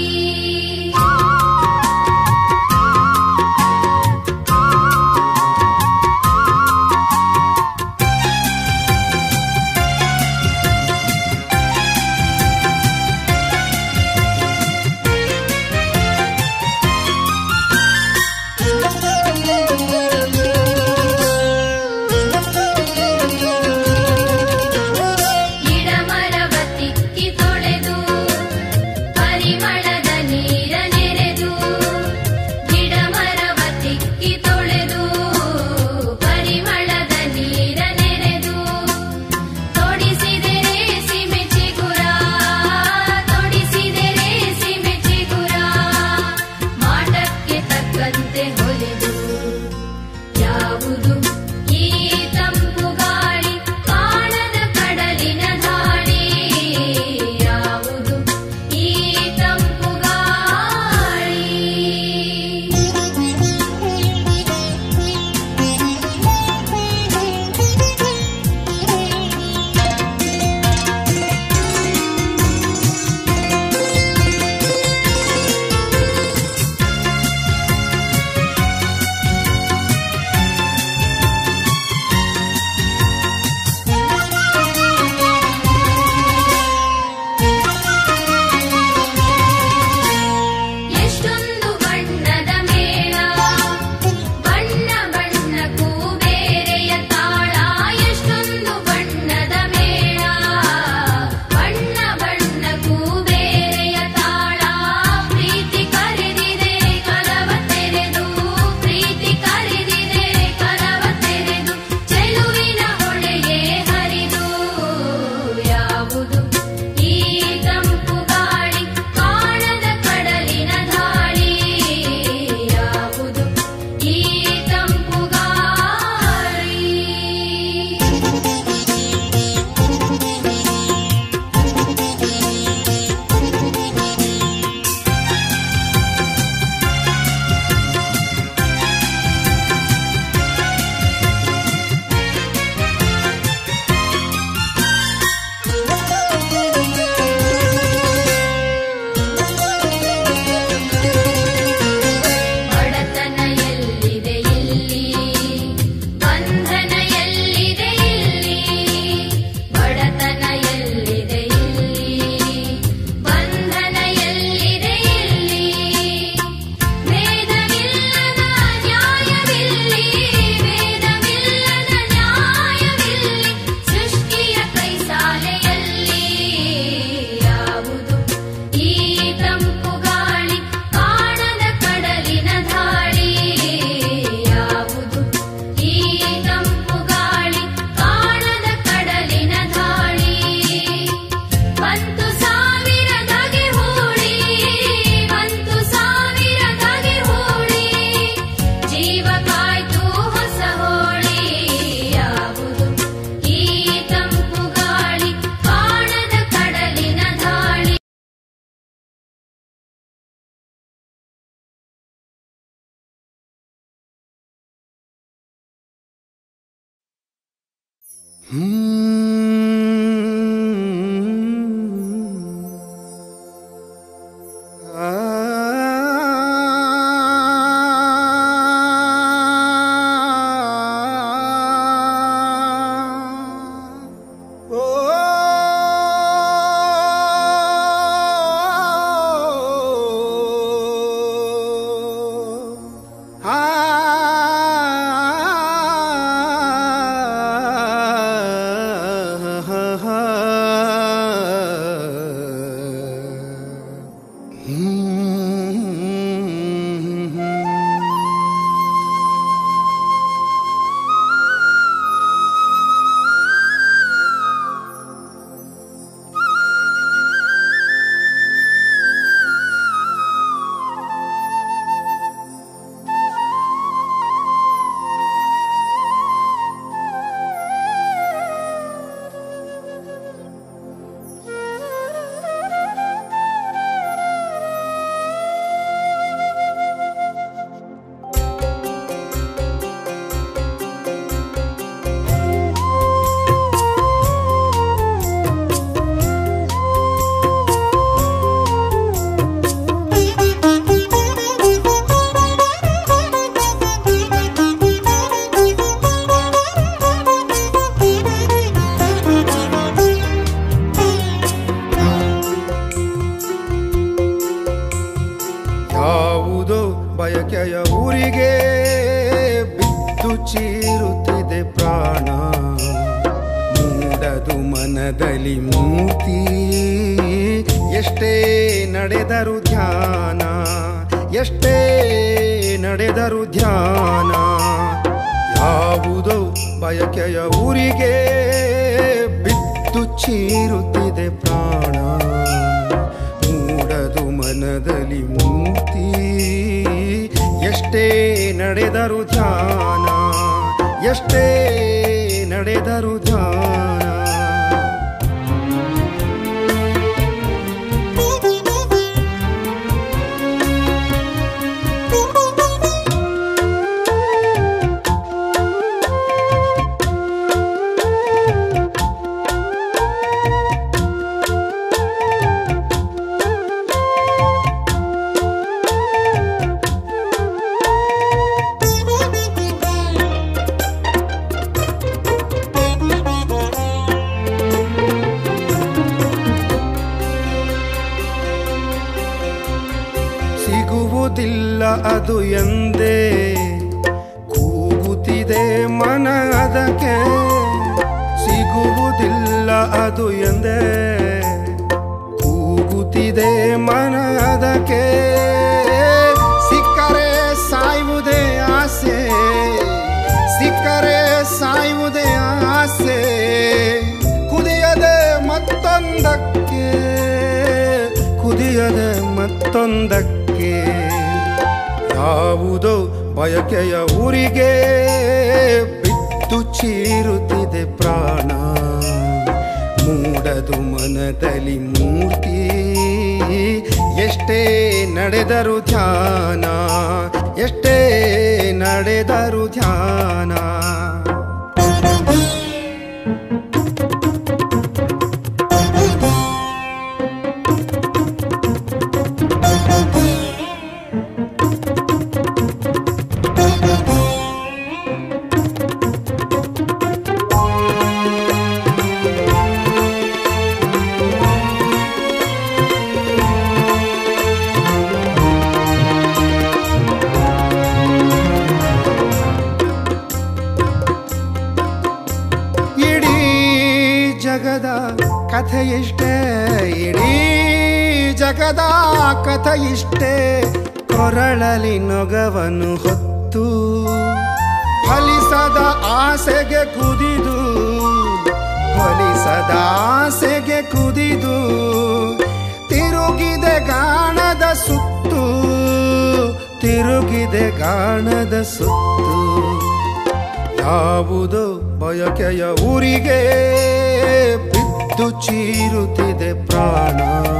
ಗಿಡಮರವ ತಿಕ್ಕಿ ತೊಳೆದು ಪರಿಮಳದ ನೀರ ನೆರೆದು ಗಿಡಮರವ ತಿಕ್ಕಿ ತೊಳೆದು ಪರಿಮಳದ ನೀರ ನೆರೆದು ತೊಡಿಸಿದರೆ ಸಿಮೆ ಚಿಗುರ ತೊಡಿಸಿದರೆ ಸಿಮೆ ಚಿಗುರ ಮಾಟಕ್ಕೆ ತಕ್ಕಂತೆ ಹೊಲಿದು ಯಾವುದು ಈ ತಂಪು ಗಾಳಿ ಕಾಣದ ಕಡಲಿನ ಗಾಳಿ ಯಾವುದು ಈ ತಂಪು ಗಾಳಿ ಯಾವುದೋ ಬಯಕೆಯ ಊರಿಗೆ ಬಿದ್ದು ಚೀರುತ್ತಿದೆ ಪ್ರಾಣ ಮೂಡದು ಮನದಲ್ಲಿ ಮೂರ್ತಿ ಎಷ್ಟೇ ನಡೆದರು ಧ್ಯಾನ ಎಷ್ಟೇ ನಡೆದರು ಧ್ಯಾನ ಯಾವುದೋ ಬಯಕೆಯ ಊರಿಗೆ ಬಿದ್ದು ಚೀರುತ್ತಿದೆ ಪ್ರಾಣ ಮೂಡದು ಮನದಲ್ಲಿ ಮೂರ್ತಿ ಎಷ್ಟೇ ನಡೆದರು ಧ್ಯಾನ ಎಷ್ಟೇ ನಡೆದರು ಧ್ಯಾನ ಸಿಗುವುದಿಲ್ಲ ಅದು ಎಂದೇ ಕೂಗುತ್ತಿದೆ ಮನ ಅದಕ್ಕೆ ಸಿಗುವುದಿಲ್ಲ ಅದು ಎಂದೇ ಕೂಗುತ್ತಿದೆ ಮನ ಅದಕ್ಕೆ ಸಿಕ್ಕರೆ ಸಾಯುವುದೇ ಆಸೆ ಸಿಕ್ಕರೆ ಸಾಯುವುದೇ ಆಸೆ ಕುದಿಯದೆ ಮತ್ತೊಂದಕ್ಕೆ ಕುದಿಯದೆ ಮತ್ತೊಂದಕ್ಕೆ ಯಾವುದೋ ಬಯಕೆಯ ಊರಿಗೆ ಬಿದ್ದು ಚೀರುತ್ತಿದೆ ಪ್ರಾಣ ಮೂಡದು ಮನದಲ್ಲಿ ಮೂರ್ತಿ ಎಷ್ಟೇ ನಡೆದರು ಧ್ಯಾನ ಎಷ್ಟೇ ನಡೆದರು ಧ್ಯಾನ ಇಡೀ ಜಗದ ಕಥೆ ಇಷ್ಟೇ ಇಡೀ ಜಗದ ಕಥೆ ಇಷ್ಟೇ ಕೊರಳಲಿ ನೊಗವನ್ನು ಹೊತ್ತು ಫಲಿಸದ ಆಸೆಗೆ ಕುದಿದು ಫಲಿಸದ ಆಸೆಗೆ ಕುದಿದು ತಿರುಗಿದೆ ಗಾಣದ ಸುತ್ತು ತಿರುಗಿದೆ ಗಾಣದ ಸುತ್ತು ಯಾವುದೋ ಬಯಕೆಯ ಊರಿಗೆ ಬಿದ್ದು ಚೀರುತ್ತಿದೆ ಪ್ರಾಣ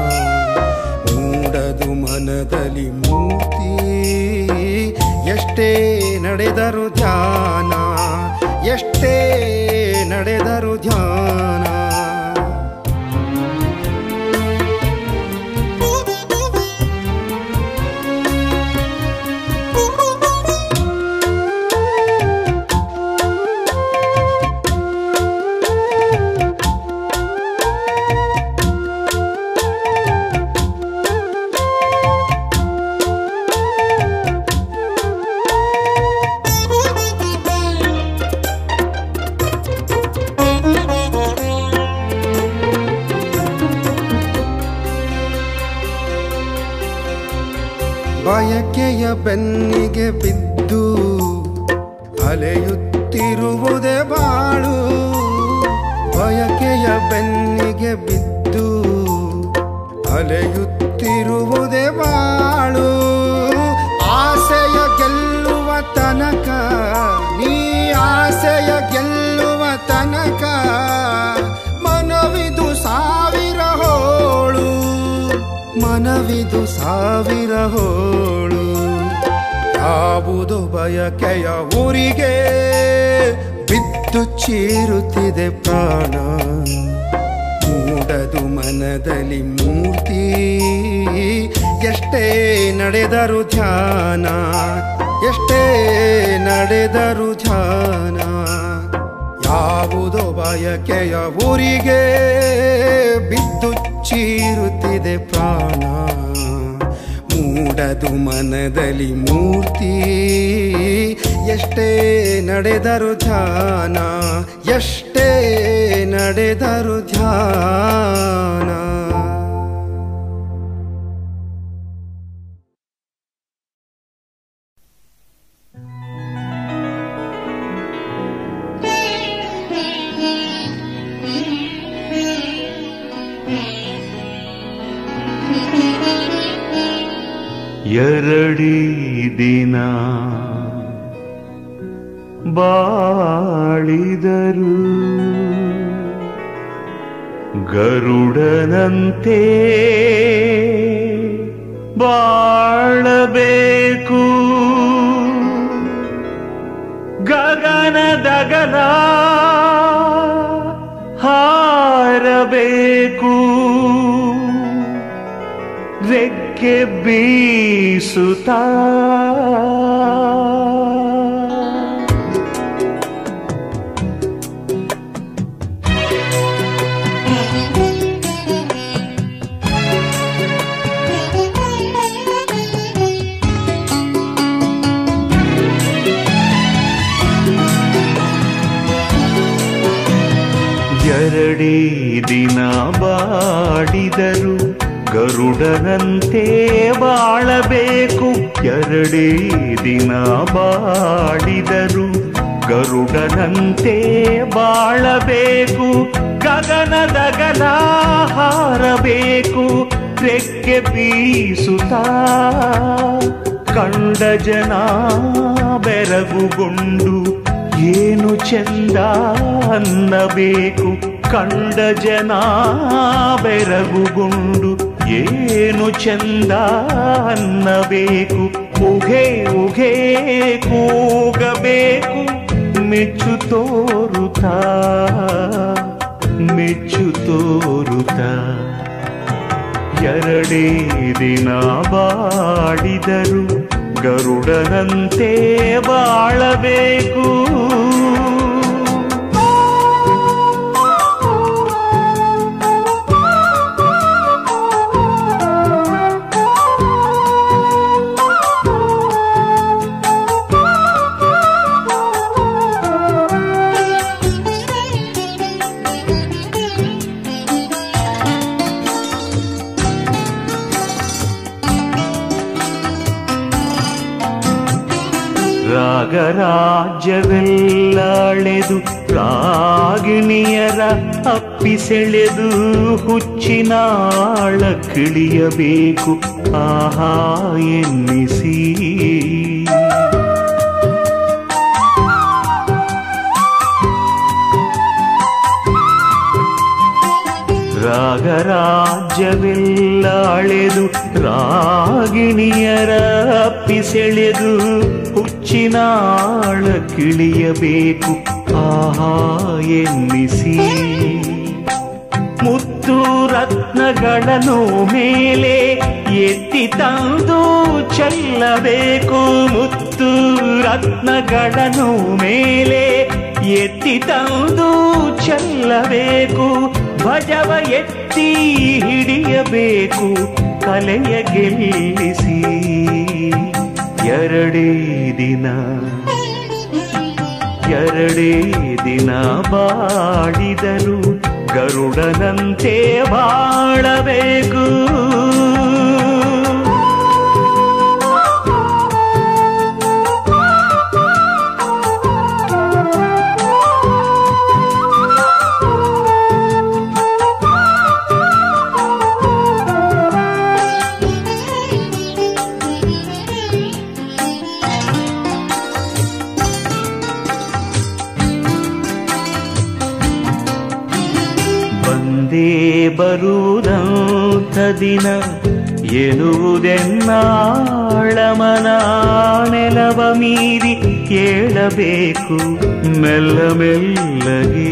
ಮೂಡದು ಮನದಲ್ಲಿ ಮೂರ್ತಿ ಎಷ್ಟೇ ನಡೆದರು ಧ್ಯಾನ ಎಷ್ಟೇ ನಡೆದರು ಧ್ಯಾನ ಬಯಕೆಯ ಬೆನ್ನಿಗೆ ಬಿದ್ದು ಅಲೆಯುತ್ತಿರುವುದೇ ಬಾಳು ಬಯಕೆಯ ಬೆನ್ನಿಗೆ ಬಿದ್ದು ಅಲೆಯುತ್ತಿರುವುದೇ ಬಾಳು ಆಸೆಯ ಗೆಲ್ಲುವ ತನಕ ನೀ ಆಸೆಯ ಗೆಲ್ಲುವ ತನಕ ಮನವಿದು ಸಾವಿರ ಹೋಳು ಮನವಿದು ಸಾವಿರ ಹೋಳು ಯಾವುದು ಬಯಕೆಯ ಊರಿಗೆ ಬಿದ್ದು ಚೀರುತ್ತಿದೆ ಪ್ರಾಣ ಮೂಡದು ಮನದಲ್ಲಿ ಮೂರ್ತಿ ಎಷ್ಟೇ ನಡೆದರು ಧ್ಯಾನ ಎಷ್ಟೇ ನಡೆದರು ಧ್ಯಾನ ಯಾವುದೋ ಬಯಕೆಯ ಊರಿಗೆ ಬಿದ್ದು ಚೀರುತ್ತಿದೆ ಪ್ರಾಣ ಮೂಡದು ಮನದಲ್ಲಿ ಮೂರ್ತಿ ಎಷ್ಟೇ ನಡೆದರು ಧ್ಯಾನ ಎಷ್ಟೇ ನಡೆದರು ಧ್ಯಾನ ಎರಡೀ ದಿನ ಬಾಳಿದರು ಗರುಡನಂತೆ ಬಾಳಬೇಕು ಗಗನದಗಲ ಹಾರಬೇಕು ರೆಕ್ಕೆ ಬೀಸುತ್ತಾ ಎರಡೇ ದಿನ ಬಾಡಿದರು ಗರುಡನಂತೆ ಬಾಳಬೇಕು ಎರಡೇ ದಿನ ಬಾಡಿದರು ಗರುಡನಂತೆ ಬಾಳಬೇಕು ಗಗನದಗಲ ಹಾರಬೇಕು ರೆಕ್ಕೆ ಬೀಸುತ್ತಾ ಕಂಡ ಜನ ಬೆರಗುಗೊಂಡು ಏನು ಚಂದ ಅನ್ನಬೇಕು ಕಂಡ ಜನ ಬೆರಗುಗೊಂಡು ಏನು ಚಂದ ಅನ್ನಬೇಕು ಉಘೆ ಉಘೆ ಕೂಗಬೇಕು ಮೆಚ್ಚು ತೋರುತ್ತಾ ಮೆಚ್ಚು ತೋರುತ್ತಾ ಎರಡೇ ದಿನ ಬಾಡಿದರು ಗರುಡನಂತೆ ಬಾಳಬೇಕು ರಾಗರಾಜ್ಯವೆಲ್ಲ ಅಳೆದು ರಾಗಿಣಿಯರ ಅಪ್ಪಿಸೆಳೆದು ಹುಚ್ಚಿನಾಳ ಕಿಳಿಯಬೇಕು ಆಹಾ ಎನ್ನಿಸಿ ನಾಗರಾಜ್ಯವೆಲ್ಲ ಅಳೆದು ರಾಗಿಣಿಯರ ಅಪ್ಪಿಸೆಳೆದು ಹುಚ್ಚಿನಾಳ ಕಿಳಿಯಬೇಕು ಆಹಾ ಎನ್ನಿಸಿ ಮುತ್ತು ರತ್ನಗಳನ್ನು ಮೇಲೆ ಎತ್ತಿ ತಂದು ಚೆಲ್ಲಬೇಕು ಮುತ್ತು ರತ್ನಗಳನ್ನು ಮೇಲೆ ಎತ್ತಿ ತಂದು ಚೆಲ್ಲಬೇಕು ಭಜವ ಎತ್ತಿ ಹಿಡಿಯಬೇಕು ಕಲೆಯ ಗೆಲ್ಲಿಸಿ ಎರಡೇ ದಿನ ಎರಡೇ ದಿನ ಬಾಡಿದರು ಗರುಡನಂತೆ ಬಾಳಬೇಕು ಬಂದೇ ಬರುವುದಂಥ ದಿನ ಎನ್ನುವುದೆನ್ನಾಳಮನ ನೆಲವ ಮೀರಿ ಕೇಳಬೇಕು ಮೆಲ್ಲ ಮೆಲ್ಲಗೆ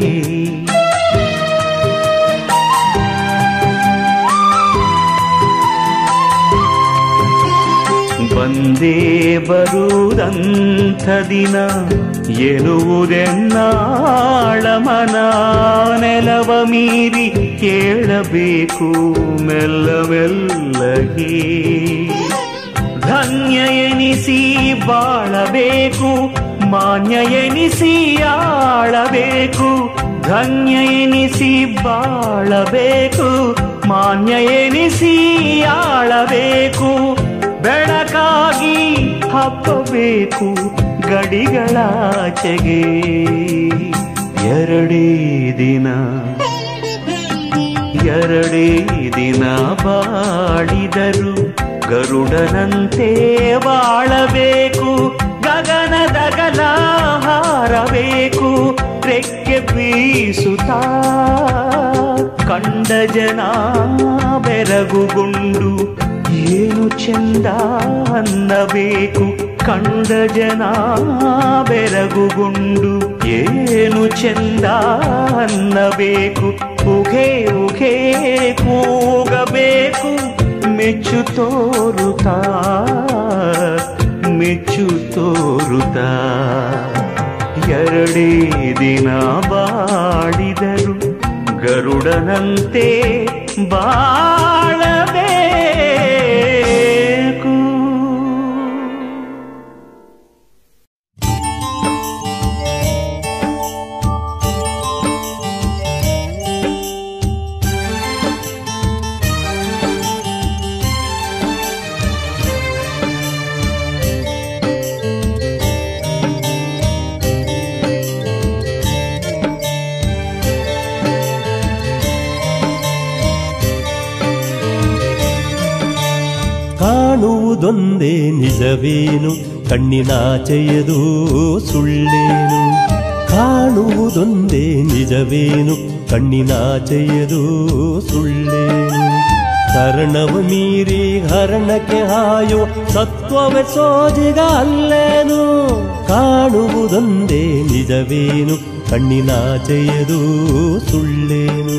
ಬಂದೇ ಬರುವುದಂಥ ದಿನ ಎನ್ನುವುದೆನ್ನಾಳಮನ ನೆಲವ ಮೀರಿ ಕೇಳಬೇಕು ಮೆಲ್ಲ ಮೆಲ್ಲಗೆ ಧನ್ಯ ಎನಿಸಿ ಬಾಳಬೇಕು ಮಾನ್ಯ ಎನಿಸಿ ಆಳಬೇಕು ಧನ್ಯ ಎನಿಸಿ ಬಾಳಬೇಕು ಮಾನ್ಯ ಎನಿಸಿ ಆಳಬೇಕು ಬೆಳಕಾಗಿ ಹಬ್ಬಬೇಕು ಗಡಿಗಳಾಚೆಗೆ ಎರಡೇ ದಿನ ಎರಡೇ ದಿನ ಬಾಳಿದರು ಗರುಡನಂತೆ ಬಾಳಬೇಕು ಗಗನದಗಲ ಹಾರಬೇಕು ರೆಕ್ಕೆ ಬೀಸುತ್ತಾ ಕಂಡ ಜನ ಬೆರಗುಗೊಂಡು ಏನು ಚಂದ ಅನ್ನಬೇಕು ಕಂಡ ಜನ ಬೆರಗುಗೊಂಡು ಏನು ಚಂದ ಅನ್ನಬೇಕು ಉಘೆ ಉಘೆ ಕೂಗಬೇಕು ಮೆಚ್ಚು ತೋರುತ್ತಾ ಮೆಚ್ಚು ತೋರುತ್ತಾ ಎರಡೇ ದಿನ ಬಾಡಿದರು ಗರುಡನಂತೆ ಬಾಳಬೇಕು ಕಾಣುವುದೊಂದೇ ನಿಜವೇನು ಕಣ್ಣಿನಾಚೆಯದು ಸುಳ್ಳೇನು ಕಾಣುವುದೊಂದೇ ನಿಜವೇನು ಕಣ್ಣಿನಾಚೆಯದು ಸುಳ್ಳೇನು ಕರ್ಣವ ಮೀರಿ ಹರಣಕ್ಕೆ ಹಾಯೋ ಸತ್ವವೇ ಸೋಜಿಗ ಅಲ್ಲೇನು ಕಾಣುವುದೊಂದೇ ನಿಜವೇನು ಕಣ್ಣಿನಾಚೆಯದು ಸುಳ್ಳೇನು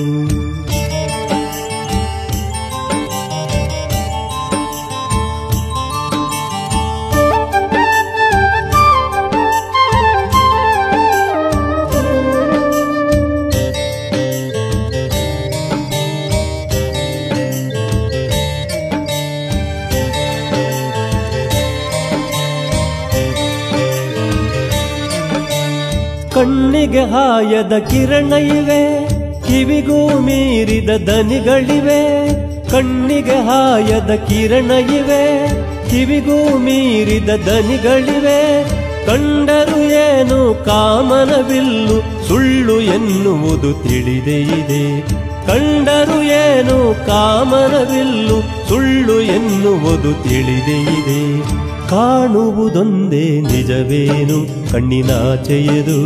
ಕಣ್ಣಿಗೆ ಹಾಯದ ಕಿರಣ ಇವೆ ಕಿವಿಗೂ ಮೀರಿದ ದನಿಗಳಿವೆ ಕಣ್ಣಿಗೆ ಹಾಯದ ಕಿರಣ ಇವೆ ಕಿವಿಗೂ ಮೀರಿದ ದನಿಗಳಿವೆ ಕಂಡರು ಏನು ಕಾಮನವಿಲ್ಲು ಸುಳ್ಳು ಎನ್ನುವುದು ತಿಳಿದೇ ಇದೆ ಕಂಡರು ಏನು ಕಾಮನವಿಲ್ಲು ಸುಳ್ಳು ಎನ್ನುವುದು ತಿಳಿದೇ ಇದೆ ಕಾಣುವುದೊಂದೇ ನಿಜವೇನು ಕಣ್ಣಿನಾಚೆಯದು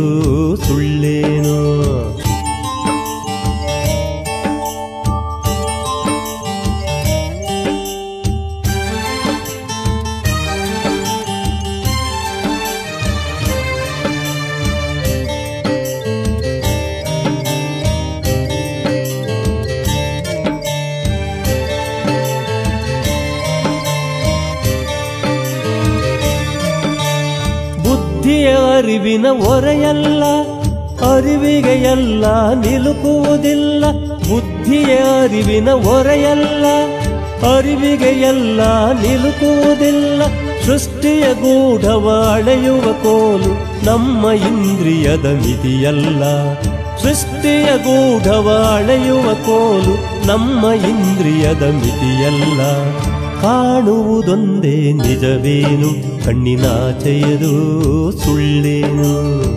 ಬುದ್ಧಿಯ ಅರಿವಿನ ಒರೆಯಲ್ಲ ಅರಿವಿಗೆ ಎಲ್ಲ ನಿಲುಕುವುದಿಲ್ಲ ಬುದ್ಧಿಯ ಅರಿವಿನ ಒರೆಯಲ್ಲ ಅರಿವಿಗೆ ಎಲ್ಲ ನಿಲುಕುವುದಿಲ್ಲ ಸೃಷ್ಟಿಯ ಗೂಢವ ಅಳೆಯುವ ಕೋಲು ನಮ್ಮ ಇಂದ್ರಿಯದ ಮಿತಿಯಲ್ಲ ಸೃಷ್ಟಿಯ ಗೂಢವ ಅಳೆಯುವ ಕೋಲು ನಮ್ಮ ಇಂದ್ರಿಯದ ಮಿತಿಯಲ್ಲ ಕಾಣುವುದೊಂದೇ ನಿಜವೇನು ಕಣ್ಣಿನಾಚೆಯದು ಸುಳ್ಳೇನು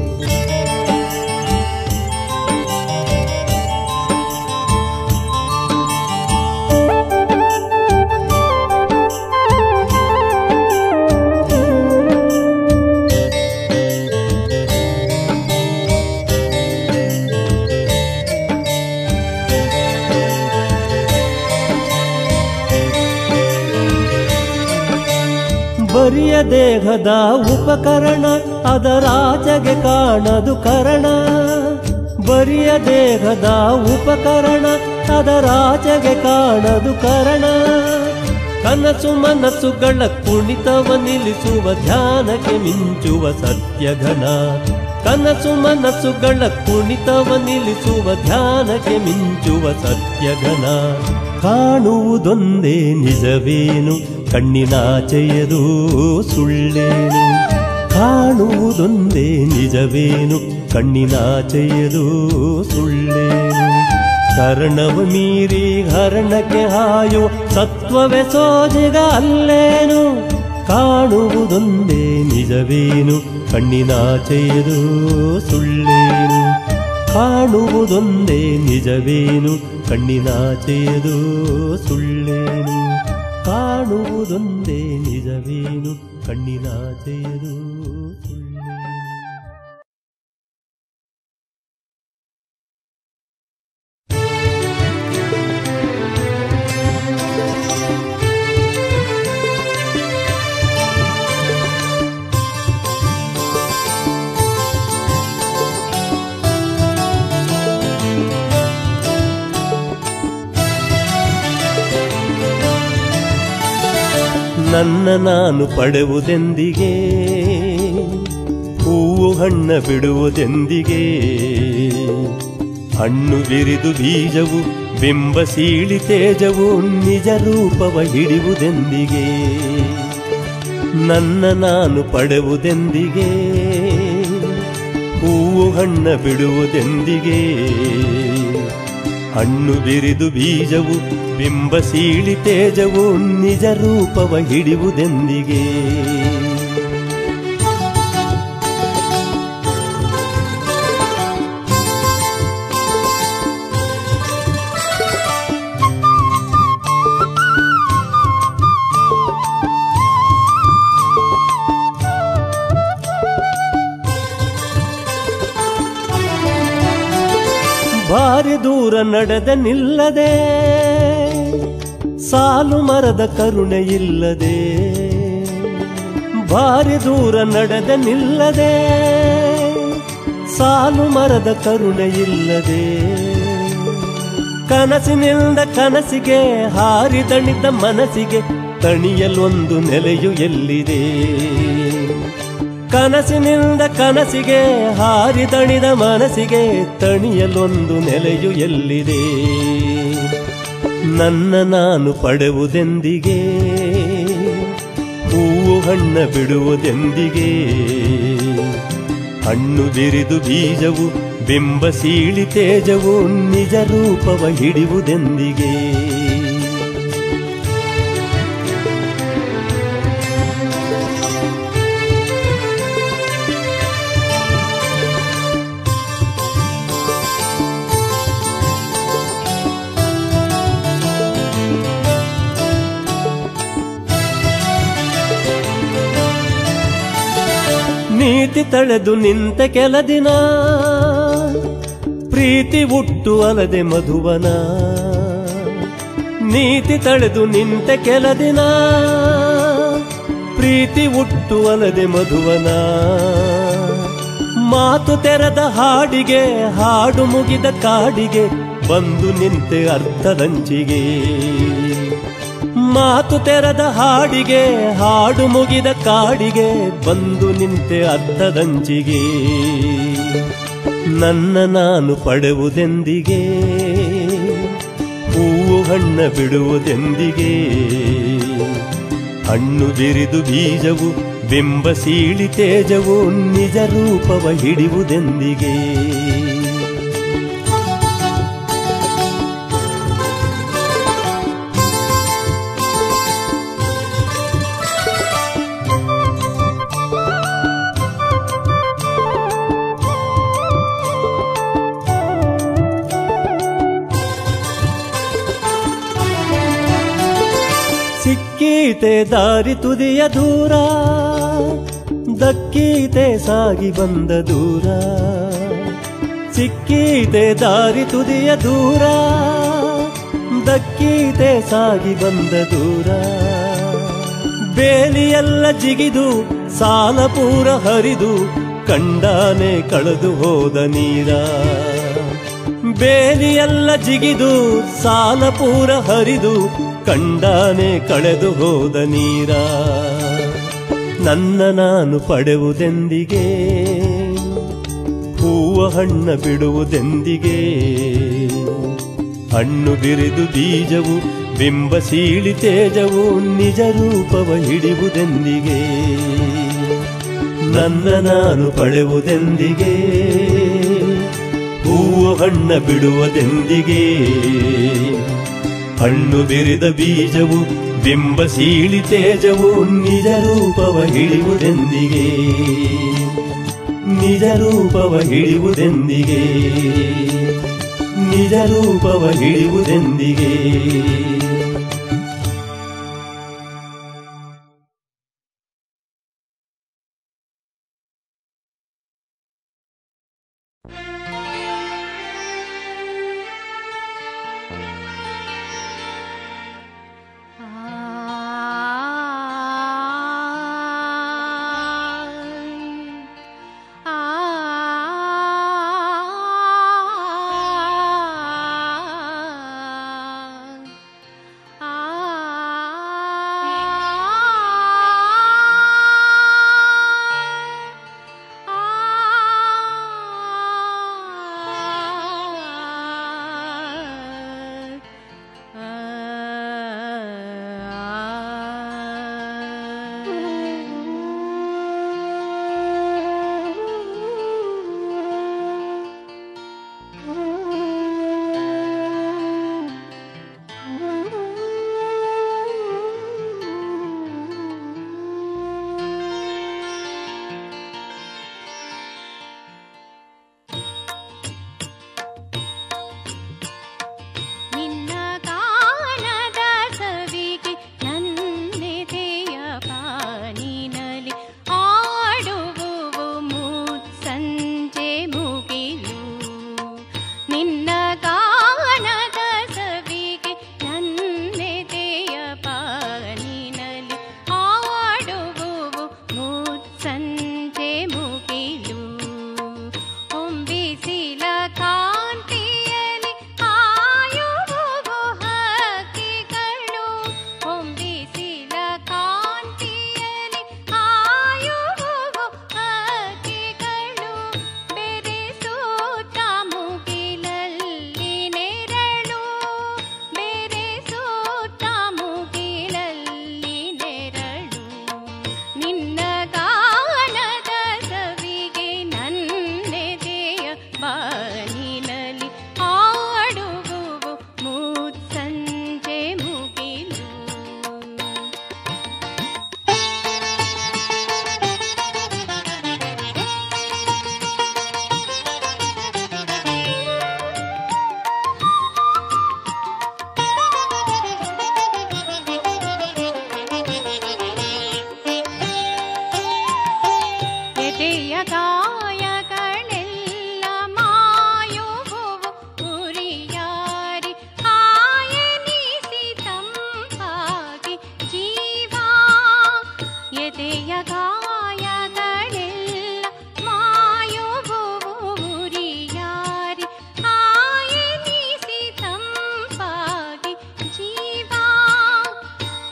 ಬರಿಯ ದೇಹದ ಉಪಕರಣ ಅದರಾಚೆಗೆ ಕಾಣದು ಕರಣ ಬರಿಯ ದೇಹದ ಉಪಕರಣ ಅದರಾಚೆಗೆ ಕಾಣದು ಕರಣ ಕನಸು ಮನಸ್ಸುಗಳ ಕುಣಿತವ ನಿಲ್ಲಿಸುವ ಧ್ಯಾನಕ್ಕೆ ಮಿಂಚುವ ಸತ್ಯಘನ ಕನಸು ಮನಸ್ಸುಗಳ ಕುಣಿತವ ನಿಲ್ಲಿಸುವ ಧ್ಯಾನಕ್ಕೆ ಮಿಂಚುವ ಸತ್ಯಘನ ಕಾಣುವುದೊಂದೇ ನಿಜವೇನು ಕಣ್ಣಿನಾಚೆಯದು ಸುಳ್ಳೇನು ಕಾಣುವುದೊಂದೇ ನಿಜವೇನು ಕಣ್ಣಿನಾಚೆಯದು ಸುಳ್ಳೇನು ಕರ್ಣವ ಮೀರಿ ಹರಣಕ್ಕೆ ಹಾಯುವ ಸತ್ವವೇ ಸೋಜಿಗ ಅಲ್ಲೇನು ಕಾಣುವುದೊಂದೇ ನಿಜವೇನು ಕಣ್ಣಿನಾಚೆಯದು ಸುಳ್ಳೇನು ಕಾಣುವುದೊಂದೇ ನಿಜವೇನು ಕಣ್ಣಿನಾಚೆಯದು ಸುಳ್ಳೇನು ಕಾಣುವುದೊಂದೇ ನಿಜವೇನು ಕಣ್ಣಿನಾಚೆಯದು ಸುಳ್ಳೇನು ನನ್ನ ನಾನು ಪಡೆವುದೆಂದಿಗೆ ಹೂವು ಹಣ್ಣ ಬಿಡುವುದೆಂದಿಗೆ ಹಣ್ಣು ಬಿರಿದು ಬೀಜವು ಬಿಂಬ ಸೀಳಿ ತೇಜವು ನಿಜ ರೂಪವ ಹಿಡಿಯುವುದೆಂದಿಗೆ ನನ್ನ ನಾನು ಪಡೆವುದೆಂದಿಗೆ ಹೂವು ಹಣ್ಣ ಬಿಡುವುದೆಂದಿಗೆ ಹಣ್ಣು ಬಿರಿದು ಬೀಜವು ಬಿಂಬ ಸೀಳಿ ತೇಜವು ನಿಜ ರೂಪವ ಹಿಡಿಯುವುದೆಂದಿಗೆ ಭಾರಿ ದೂರ ನಡೆದ ನಿಲ್ಲದೆ ಸಾಲು ಮರದ ಕರುಣೆ ಇಲ್ಲದೆ ಭಾರಿ ದೂರ ನಡೆದ ನಿಲ್ಲದೆ ಸಾಲು ಮರದ ಕರುಣೆ ಇಲ್ಲದೆ ಕನಸಿನಿಂದ ಕನಸಿಗೆ ಹಾರಿದಣಿದ ಮನಸ್ಸಿಗೆ ತಣಿಯಲೊಂದು ನೆಲೆಯು ಎಲ್ಲಿದೆ ಕನಸಿನಿಂದ ಕನಸಿಗೆ ಹಾರಿದಣಿದ ಮನಸ್ಸಿಗೆ ತಣಿಯಲೊಂದು ನೆಲೆಯು ಎಲ್ಲಿದೆ ನನ್ನ ನಾನು ಪಡೆವುದೆಂದಿಗೆ ಹೂವು ಹಣ್ಣ ಬಿಡುವುದೆಂದಿಗೆ ಹಣ್ಣು ಬಿರಿದು ಬೀಜವು ಬಿಂಬ ಸೀಳಿ ತೇಜವು ನಿಜ ರೂಪವ ಹಿಡಿಯುವುದೆಂದಿಗೆ ನೀತಿ ತಳೆದು ನಿಂತ ಕೆಲ ದಿನ ಪ್ರೀತಿ ಹುಟ್ಟು ಅಲದೆ ಮಧುವನ ನೀತಿ ತಳೆದು ನಿಂತ ಕೆಲ ದಿನ ಪ್ರೀತಿ ಹುಟ್ಟು ಅಲದೆ ಮಧುವನ ಮಾತು ತೆರೆದ ಹಾಡಿಗೆ ಹಾಡು ಮುಗಿದ ಕಾಡಿಗೆ ಬಂದು ನಿಂತೆ ಅರ್ಥದಂಚಿಗೆ ಮಾತು ತೆರದ ಹಾಡಿಗೆ ಹಾಡು ಮುಗಿದ ಕಾಡಿಗೆ ಬಂದು ನಿಂತೆ ಅರ್ಥದಂಚಿಗೆ ನನ್ನ ನಾನು ಪಡೆವುದೆಂದಿಗೆ ಹೂವು ಹಣ್ಣ ಬಿಡುವುದೆಂದಿಗೆ ಹಣ್ಣು ಬಿರಿದು ಬೀಜವು ಬಿಂಬ ಸೀಳಿ ತೇಜವು ನಿಜ ರೂಪವ ಹಿಡಿಯುವುದೆಂದಿಗೆ ಸಿಕ್ಕೀತೆ ದಾರಿ ತುದಿಯ ದೂರ ದಕ್ಕೀತೆ ಸಾಗಿ ಬಂದ ದೂರ ಸಿಕ್ಕೀತೆ ದಾರಿ ತುದಿಯ ದೂರ ದಕ್ಕೀತೆ ಸಾಗಿ ಬಂದ ದೂರ ಬೇಲಿಯೆಲ್ಲ ಜಿಗಿದು ಸಾಲ ಪೂರ ಹರಿದು ಕಂಡಾನೆ ಕಳೆದು ಹೋದ ನೀರ ಬೇಲಿಯೆಲ್ಲ ಜಿಗಿದು ಸಾಲ ಪೂರ ಹರಿದು ಕಂಡಾನೆ ಕಳೆದು ಹೋದ ನೀರ ನನ್ನ ನಾನು ಪಡೆವುದೆಂದಿಗೆ ಹೂವ ಹಣ್ಣ ಬಿಡುವುದೆಂದಿಗೆ ಹಣ್ಣು ಬಿರಿದು ಬೀಜವು ಬಿಂಬ ಸೀಳಿ ತೇಜವು ನಿಜ ರೂಪವ ಹಿಡಿಯುವುದೆಂದಿಗೆ ನನ್ನ ನಾನು ಪಡೆವುದೆಂದಿಗೆ ಹೂವು ಹಣ್ಣ ಬಿಡುವುದೆಂದಿಗೆ ಹಣ್ಣು ಬಿರಿದ ಬೀಜವು ಬಿಂಬ ಸೀಳಿ ತೇಜವು ನಿಜ ರೂಪವ ಹಿಡಿಯುವುದೆಂದಿಗೆ ನಿಜ ರೂಪವ ಹಿಡಿಯುವುದೆಂದಿಗೆ ನಿಜ ರೂಪವ ಹಿಡಿಯುವುದೆಂದಿಗೆ ನಿನ್ನ ಕಾಣದ ಸವಿಗೆ ನನ್ನೆದೆಯ ಪಾನಿನಲಿ ಆಡುವು ಮುತ್ಸಂಜೆ ಮುಗಿಲು ನಿನ್ನ ಕಾಣದ ಸವಿಗೆ ನನ್ನೆದೆಯ ಪಾನಿನಲಿ ಆಡುವು ಮುತ್ಸಂಜೆ ಮುಗಿಲು ಹೊಂಬಿಸಿಲ ಕಾಂತಿಯಲಿ ಆಯುವು ಹಕ್ಕಿಗಳು ಹೊಂಬಿಸಿಲ ಕಾಂತಿಯಲಿ ಆಯುವು ಹಕ್ಕಿಗಳು ಬೆರೆಸೂತ ಮುಗಿಲಲ್ಲಿ ನೆರಳು ಬೆರೆಸೂತ ಮುಗಿಲಲ್ಲಿ ನೆರಳು ನಿನ್ನ ಗಾನದ ಸವಿಗೆ ನನ್ನೆದೆಯ ಬಾನಿನಲ್ಲಿ ಆಡುವು ಮುತ್ಸಂಜೆ ಮುಗಿಲು ಎದೆಯ ಗಾಯಗಳೆಲ್ಲ ಮಾಯುವು ಉರಿಯಾರಿ ಆಯನಿಸಿ ತಂಪಾಗಿ ಜೀವ ಎದೆಯ ಗಾಯಗಳೆಲ್ಲ ಮಾಯುವು ಉರಿಯಾರಿ ಆಯನಿಸಿ ತಂಪಾಗಿ ಜೀವ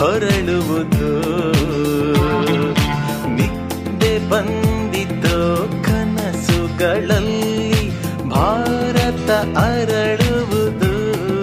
ಹೊರಳುವುದು ನಿದ್ದೆ ಬಂದಿತೋ ಕನಸುಗಳಲ್ಲಿ ಭಾರತ ಅರಳುವುದು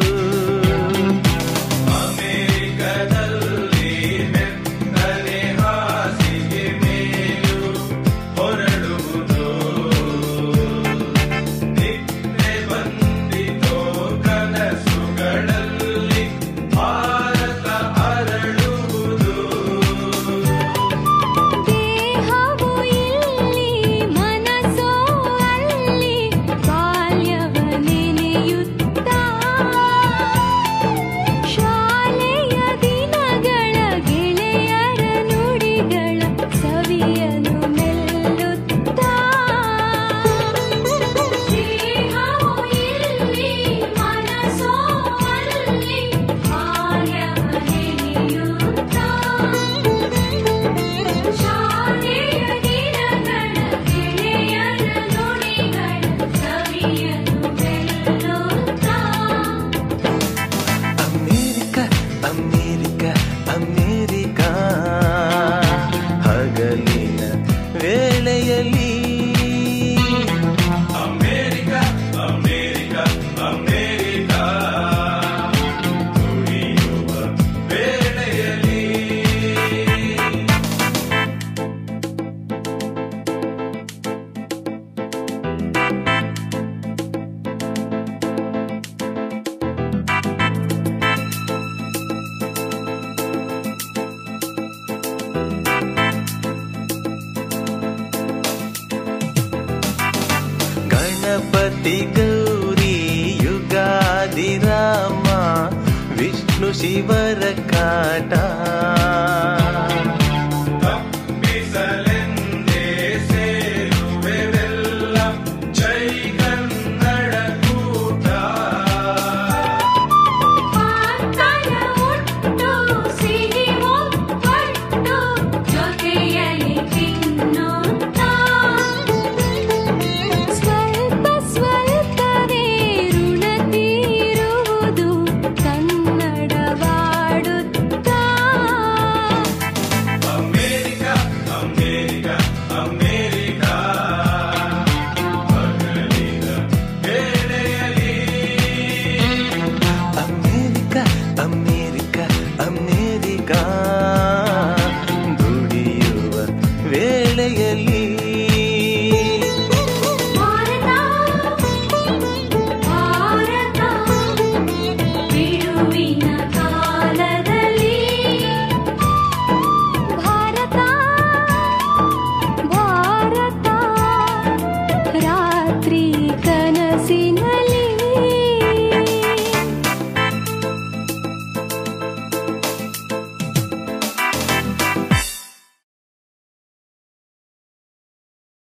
ದೇಹವು ಇಲ್ಲಿ ಮನಸ್ಸೋ ಅಲ್ಲಿ ಬಾಲ್ಯವ ನೆನೆಯುತ್ತಾ ಶಾಲೆಯ ದಿನಗಳ ಗೆಳೆಯರ ನುಡಿಗಳ ಸವಿಯನು ಮೆಲ್ಲುತ್ತಾ ದೇಹವು ಇಲ್ಲಿ ಮನಸ್ಸೋ ಅಲ್ಲಿ ಬಾಲ್ಯವ ನೆನೆಯುತ್ತಾ ಶಾಲೆಯ ದಿನಗಳ ಗೆಳೆಯರ ನುಡಿಗಳ ಸವಿಯನು ಮೆಲ್ಲುತ್ತಾ ಅಮೇರಿಕ ಅಮೇರಿಕ ಅಮೇರಿಕ ಹಗಲಿನ ವೇಳೆಯಲ್ಲಿ ಅಮೇರಿಕ ಅಮೇರಿಕ ಅಮೇರಿಕ ದುಡಿಯುವ ವೇಳೆಯಲ್ಲಿ ಗಣಪತಿ ಗೌರಿ ಯುಗಾದಿ ರಾಮ ವಿಷ್ಣು ಶಿವರ ಕಾಟ ಪಾತನ ಹುಟ್ಟು ಸಿಹಿ ಒಬ್ಬಟ್ಟು ಜೊತೆಯಲ್ಲಿ ತಿನ್ನುತ್ತಾ ಸ್ವಲ್ಪ ಸ್ವಲ್ಪವೇ ಋಣ ತೀರುವುದು ಕನ್ನಡವಾಡುತ್ತಾ ಅಮೇರಿಕ ಅಮೇರಿಕ ಅಮೇರಿಕ